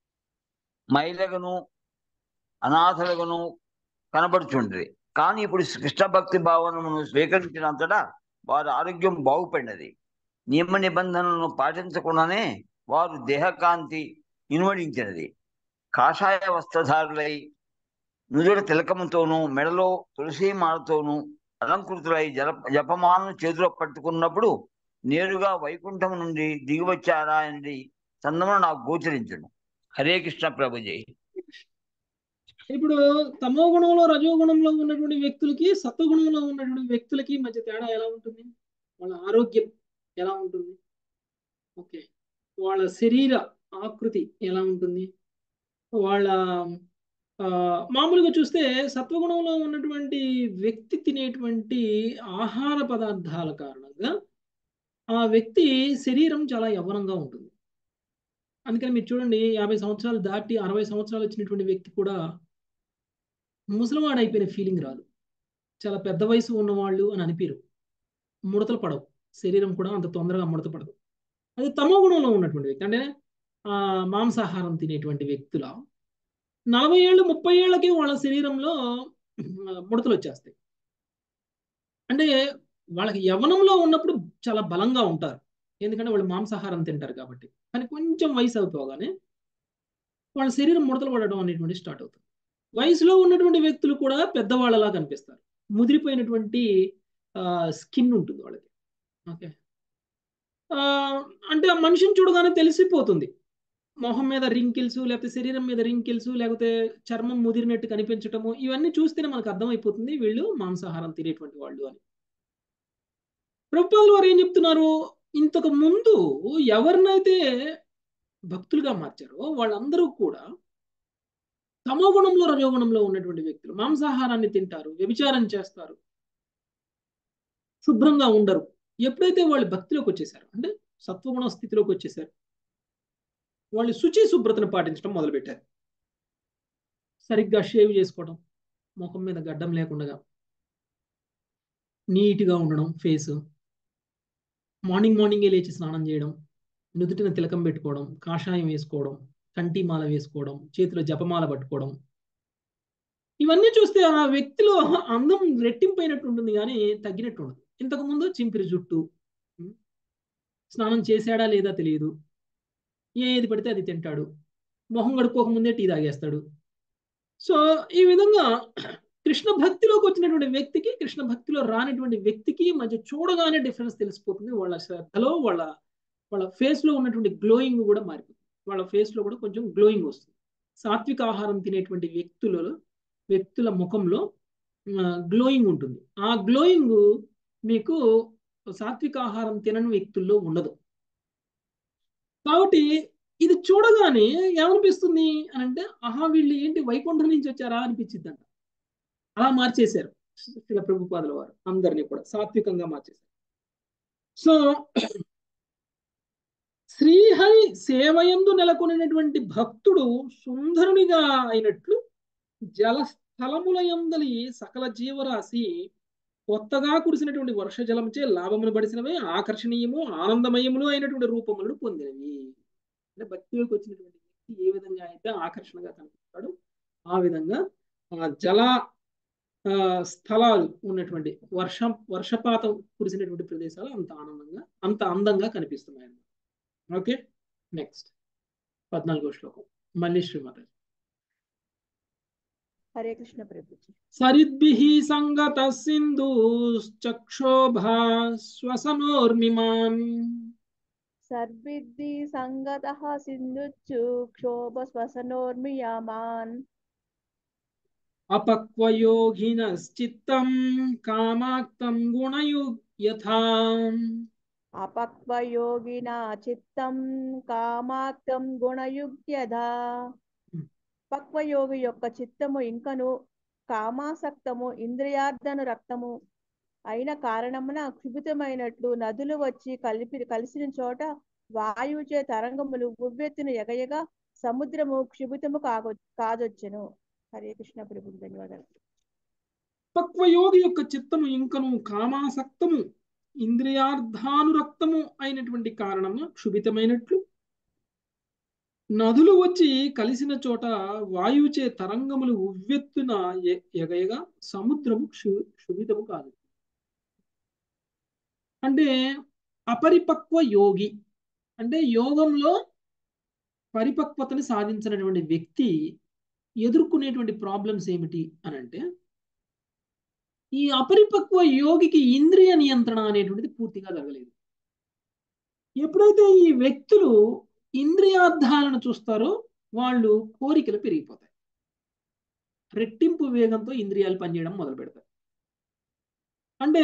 మైలగను అనాథలుగను కనబడుచుండ్రి కానీ ఇప్పుడు కృష్ణ భక్తి భావనను స్వీకరించినంతటా వారి ఆరోగ్యం బాగుపడినది నియమ నిబంధనలను పాటించకుండానే వారు దేహకాంతి ఇనుమడించినది కాషాయ వస్త్రధారులై నుదుడ తిలకముతోనూ మెడలో తులసి మాలతోనూ అలంకృతులై జల జపమాలను చేతిలో పట్టుకున్నప్పుడు నేరుగా వైకుంఠం నుండి దిగివచ్చారా అనేది చందమును నాకు గోచరించను హరే కృష్ణ ప్రభుజీ ఇప్పుడు తమో గుణంలో రజో గుణంలో ఉన్నటువంటి వ్యక్తులకి సత్వగుణంలో ఉన్నటువంటి వ్యక్తులకి మధ్య తేడా ఎలా ఉంటుంది వాళ్ళ ఆరోగ్యం ఎలా ఉంటుంది ఓకే వాళ్ళ శరీర ఆకృతి ఎలా ఉంటుంది వాళ్ళ మామూలుగా చూస్తే సత్వగుణంలో ఉన్నటువంటి వ్యక్తి తినేటువంటి ఆహార పదార్థాల కారణంగా ఆ వ్యక్తి శరీరం చాలా యవ్వనంగా ఉంటుంది అందుకని మీరు చూడండి యాభై సంవత్సరాలు దాటి అరవై సంవత్సరాలు వచ్చినటువంటి వ్యక్తి కూడా ముసలివాడు అయిపోయిన ఫీలింగ్ రాదు చాలా పెద్ద వయసు ఉన్నవాళ్ళు అని అనిపిరు ముడతలు పడవు శరీరం కూడా అంత తొందరగా ముడత పడదు అది తమో గుణంలో ఉన్నటువంటి వ్యక్తి అంటే మాంసాహారం తినేటువంటి వ్యక్తుల నలభై ఏళ్ళు ముప్పై ఏళ్ళకి వాళ్ళ శరీరంలో ముడతలు వచ్చేస్తాయి అంటే వాళ్ళకి యవనంలో ఉన్నప్పుడు చాలా బలంగా ఉంటారు ఎందుకంటే వాళ్ళు మాంసాహారం తింటారు కాబట్టి కానీ కొంచెం వయసు అయిపోగానే వాళ్ళ శరీరం ముడతలు పడడం అనేటువంటి స్టార్ట్ అవుతుంది వయసులో ఉన్నటువంటి వ్యక్తులు కూడా పెద్దవాళ్ళలా కనిపిస్తారు ముదిరిపోయినటువంటి స్కిన్ ఉంటుంది వాళ్ళకి ఓకే అంటే ఆ మనిషిని చూడగానే తెలిసిపోతుంది మొహం మీద రింకిల్స్ లేకపోతే శరీరం మీద రింకిల్స్ లేకపోతే చర్మం ముదిరినట్టు కనిపించటము ఇవన్నీ చూస్తేనే మనకు అర్థమైపోతుంది వీళ్ళు మాంసాహారం తినేటువంటి వాళ్ళు అని ప్రభుత్వాలు వారు ఏం చెప్తున్నారు ఇంతకు ముందు ఎవరినైతే భక్తులుగా మార్చారో వాళ్ళందరూ కూడా తమో గుణంలో రజోగుణంలో ఉన్నటువంటి వ్యక్తులు మాంసాహారాన్ని తింటారు వ్యభిచారం చేస్తారు శుభ్రంగా ఉండరు ఎప్పుడైతే వాళ్ళు భక్తిలోకి వచ్చేసారు అంటే సత్వగుణ స్థితిలోకి వచ్చేసారు వాళ్ళు శుచి శుభ్రతను పాటించడం మొదలుపెట్టారు సరిగ్గా షేవ్ చేసుకోవడం ముఖం మీద గడ్డం లేకుండా నీట్గా ఉండడం ఫేస్ మార్నింగ్ మార్నింగే లేచి స్నానం చేయడం నుదుటిన తిలకం పెట్టుకోవడం కాషాయం వేసుకోవడం కంటి మాల వేసుకోవడం చేతిలో జపమాల పట్టుకోవడం ఇవన్నీ చూస్తే ఆ వ్యక్తిలో అందం రెట్టింపైనట్టు ఉంటుంది కానీ తగ్గినట్టు ఉండదు ఇంతకుముందు చింపిరి జుట్టు స్నానం చేశాడా లేదా తెలియదు ఏది పడితే అది తింటాడు మొహం గడుపుకోకముందే టీ తాగేస్తాడు సో ఈ విధంగా కృష్ణ భక్తిలోకి వచ్చినటువంటి వ్యక్తికి కృష్ణ భక్తిలో రానటువంటి వ్యక్తికి మధ్య చూడగానే డిఫరెన్స్ తెలిసిపోతుంది వాళ్ళ శ్రద్ధలో వాళ్ళ వాళ్ళ ఫేస్లో ఉన్నటువంటి గ్లోయింగ్ కూడా మారిపోతుంది వాళ్ళ ఫేస్లో కూడా కొంచెం గ్లోయింగ్ వస్తుంది సాత్విక ఆహారం తినేటువంటి వ్యక్తులలో వ్యక్తుల ముఖంలో గ్లోయింగ్ ఉంటుంది ఆ గ్లోయింగ్ మీకు సాత్విక ఆహారం తినని వ్యక్తుల్లో ఉండదు కాబట్టి ఇది చూడగానే ఏమనిపిస్తుంది అని అంటే ఆహా వీళ్ళు ఏంటి వైకుంఠం నుంచి వచ్చారా అనిపించిందంట అలా మార్చేశారు శిల ప్రభుపాదుల వారు అందరినీ కూడా సాత్వికంగా మార్చేశారు సో శ్రీహరి సేవయందు నెలకొనినటువంటి భక్తుడు సుందరునిగా అయినట్లు జలస్థలములయందలి సకల జీవరాశి కొత్తగా కురిసినటువంటి వర్షజలంచే లాభమును పడిసినవే ఆకర్షణీయము ఆనందమయములు అయినటువంటి రూపములను పొందినవి అంటే భక్తిలోకి వచ్చినటువంటి వ్యక్తి ఏ విధంగా అయితే ఆకర్షణగా కనిపిస్తాడో ఆ విధంగా ఆ జల స్థలాలు ఉన్నటువంటి వర్షం వర్షపాతం కురిసినటువంటి ప్రదేశాలు అంత ఆనందంగా అంత అందంగా కనిపిస్తున్నాయి అన్నమాట ఓకే నెక్స్ట్ పద్నాలుగో శ్లోకం మళ్ళీ శ్రీమతి హరే కృష్ణ ప్రభుజీ సరిద్భిః సంగత సింధు చక్షోభా శ్వసనోర్మిమాన్ సర్విద్ధి సంగతః సింధుచ్చు క్షోభ శ్వసనోర్మియామాన్ అపక్వయోగినశ్చిత్తం కామాక్తం గుణయు యథా అపక్వయోగినా చిత్తం కామాక్తం గుణయుగ్యధా పక్వయోగి యొక్క చిత్తము ఇంకను కామాసక్తము ఇంద్రియార్థను రక్తము అయిన కారణమున క్షుభితమైనట్లు నదులు వచ్చి కలిపి కలిసిన చోట వాయువుచే తరంగములు ఉవ్వెత్తున ఎగయగా సముద్రము క్షుభితము కాగొ కాదొచ్చెను హరే కృష్ణ ప్రభు ధన్యవాదాలు పక్వయోగి యొక్క చిత్తము ఇంకను కామాసక్తము ఇంద్రియార్థానురక్తము అయినటువంటి కారణము క్షుభితమైనట్లు నదులు వచ్చి కలిసిన చోట వాయువుచే తరంగములు ఉవ్వెత్తున ఎగయగా సముద్రము క్షు క్షుభితము కాదు అంటే అపరిపక్వ యోగి అంటే యోగంలో పరిపక్వతని సాధించినటువంటి వ్యక్తి ఎదుర్కొనేటువంటి ప్రాబ్లమ్స్ ఏమిటి అని అంటే ఈ అపరిపక్వ యోగికి ఇంద్రియ నియంత్రణ అనేటువంటిది పూర్తిగా జరగలేదు ఎప్పుడైతే ఈ వ్యక్తులు ఇంద్రియార్థాలను చూస్తారో వాళ్ళు కోరికలు పెరిగిపోతాయి రెట్టింపు వేగంతో ఇంద్రియాలు పనిచేయడం మొదలు పెడతాయి అంటే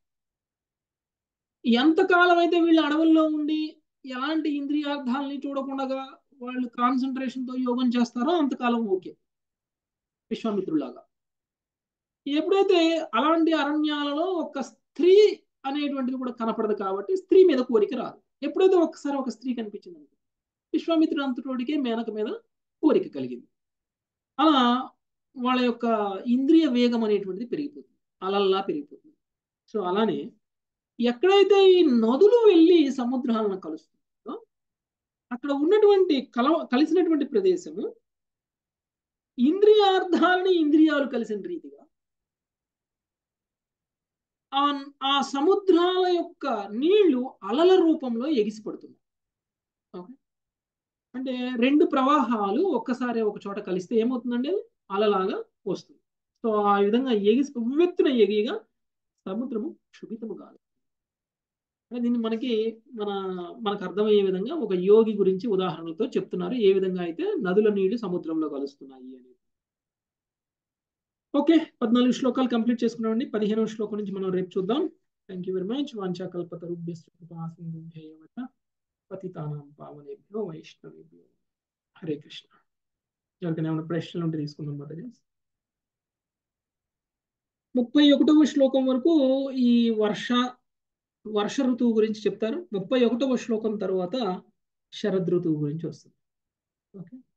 ఎంతకాలం అయితే వీళ్ళు అడవుల్లో ఉండి ఎలాంటి ఇంద్రియార్థాలని చూడకుండా వాళ్ళు కాన్సన్ట్రేషన్తో యోగం చేస్తారో అంతకాలం ఓకే విశ్వామిత్రులాగా ఎప్పుడైతే అలాంటి అరణ్యాలలో ఒక స్త్రీ అనేటువంటిది కూడా కనపడదు కాబట్టి స్త్రీ మీద కోరిక రాదు ఎప్పుడైతే ఒక్కసారి ఒక స్త్రీ కనిపించింది అనుకో విశ్వామిత్రుడు అంతటోడికే మేనక మీద కోరిక కలిగింది అలా వాళ్ళ యొక్క ఇంద్రియ వేగం అనేటువంటిది పెరిగిపోతుంది అలల్లా పెరిగిపోతుంది సో అలానే ఎక్కడైతే ఈ నదులు వెళ్ళి సముద్రాలను కలుస్తుందో అక్కడ ఉన్నటువంటి కల కలిసినటువంటి ప్రదేశము ఇంద్రియార్థాలని ఇంద్రియాలు కలిసిన రీతిగా ఆ సముద్రాల యొక్క నీళ్లు అలల రూపంలో ఎగిసిపడుతున్నాయి ఓకే అంటే రెండు ప్రవాహాలు ఒక్కసారి ఒక చోట కలిస్తే ఏమవుతుందండి అలలాగా వస్తుంది సో ఆ విధంగా ఎగిసి ఉవ్వెత్తున ఎగిగా సముద్రము క్షుభితము కాదు అంటే దీన్ని మనకి మన మనకు అర్థమయ్యే విధంగా ఒక యోగి గురించి ఉదాహరణలతో చెప్తున్నారు ఏ విధంగా అయితే నదుల నీళ్లు సముద్రంలో కలుస్తున్నాయి అనేది ఓకే పద్నాలుగు శ్లోకాలు కంప్లీట్ చేసుకున్నామండి పదిహేనవ శ్లోకం నుంచి మనం రేపు చూద్దాం థ్యాంక్ యూ వెరీ మచ్ వాంఛాకల్పతరుభ్యస్త పతితానాం పావనేభ్యో వైష్ణవేభ్యో హరే కృష్ణ ఎవరికైనా ఏమైనా ప్రశ్నలు ఉంటే తీసుకుందాం మొదటి ముప్పై ఒకటవ శ్లోకం వరకు ఈ వర్ష వర్ష ఋతువు గురించి చెప్తారు ముప్పై ఒకటవ శ్లోకం తర్వాత శరద్ ఋతువు గురించి వస్తుంది ఓకే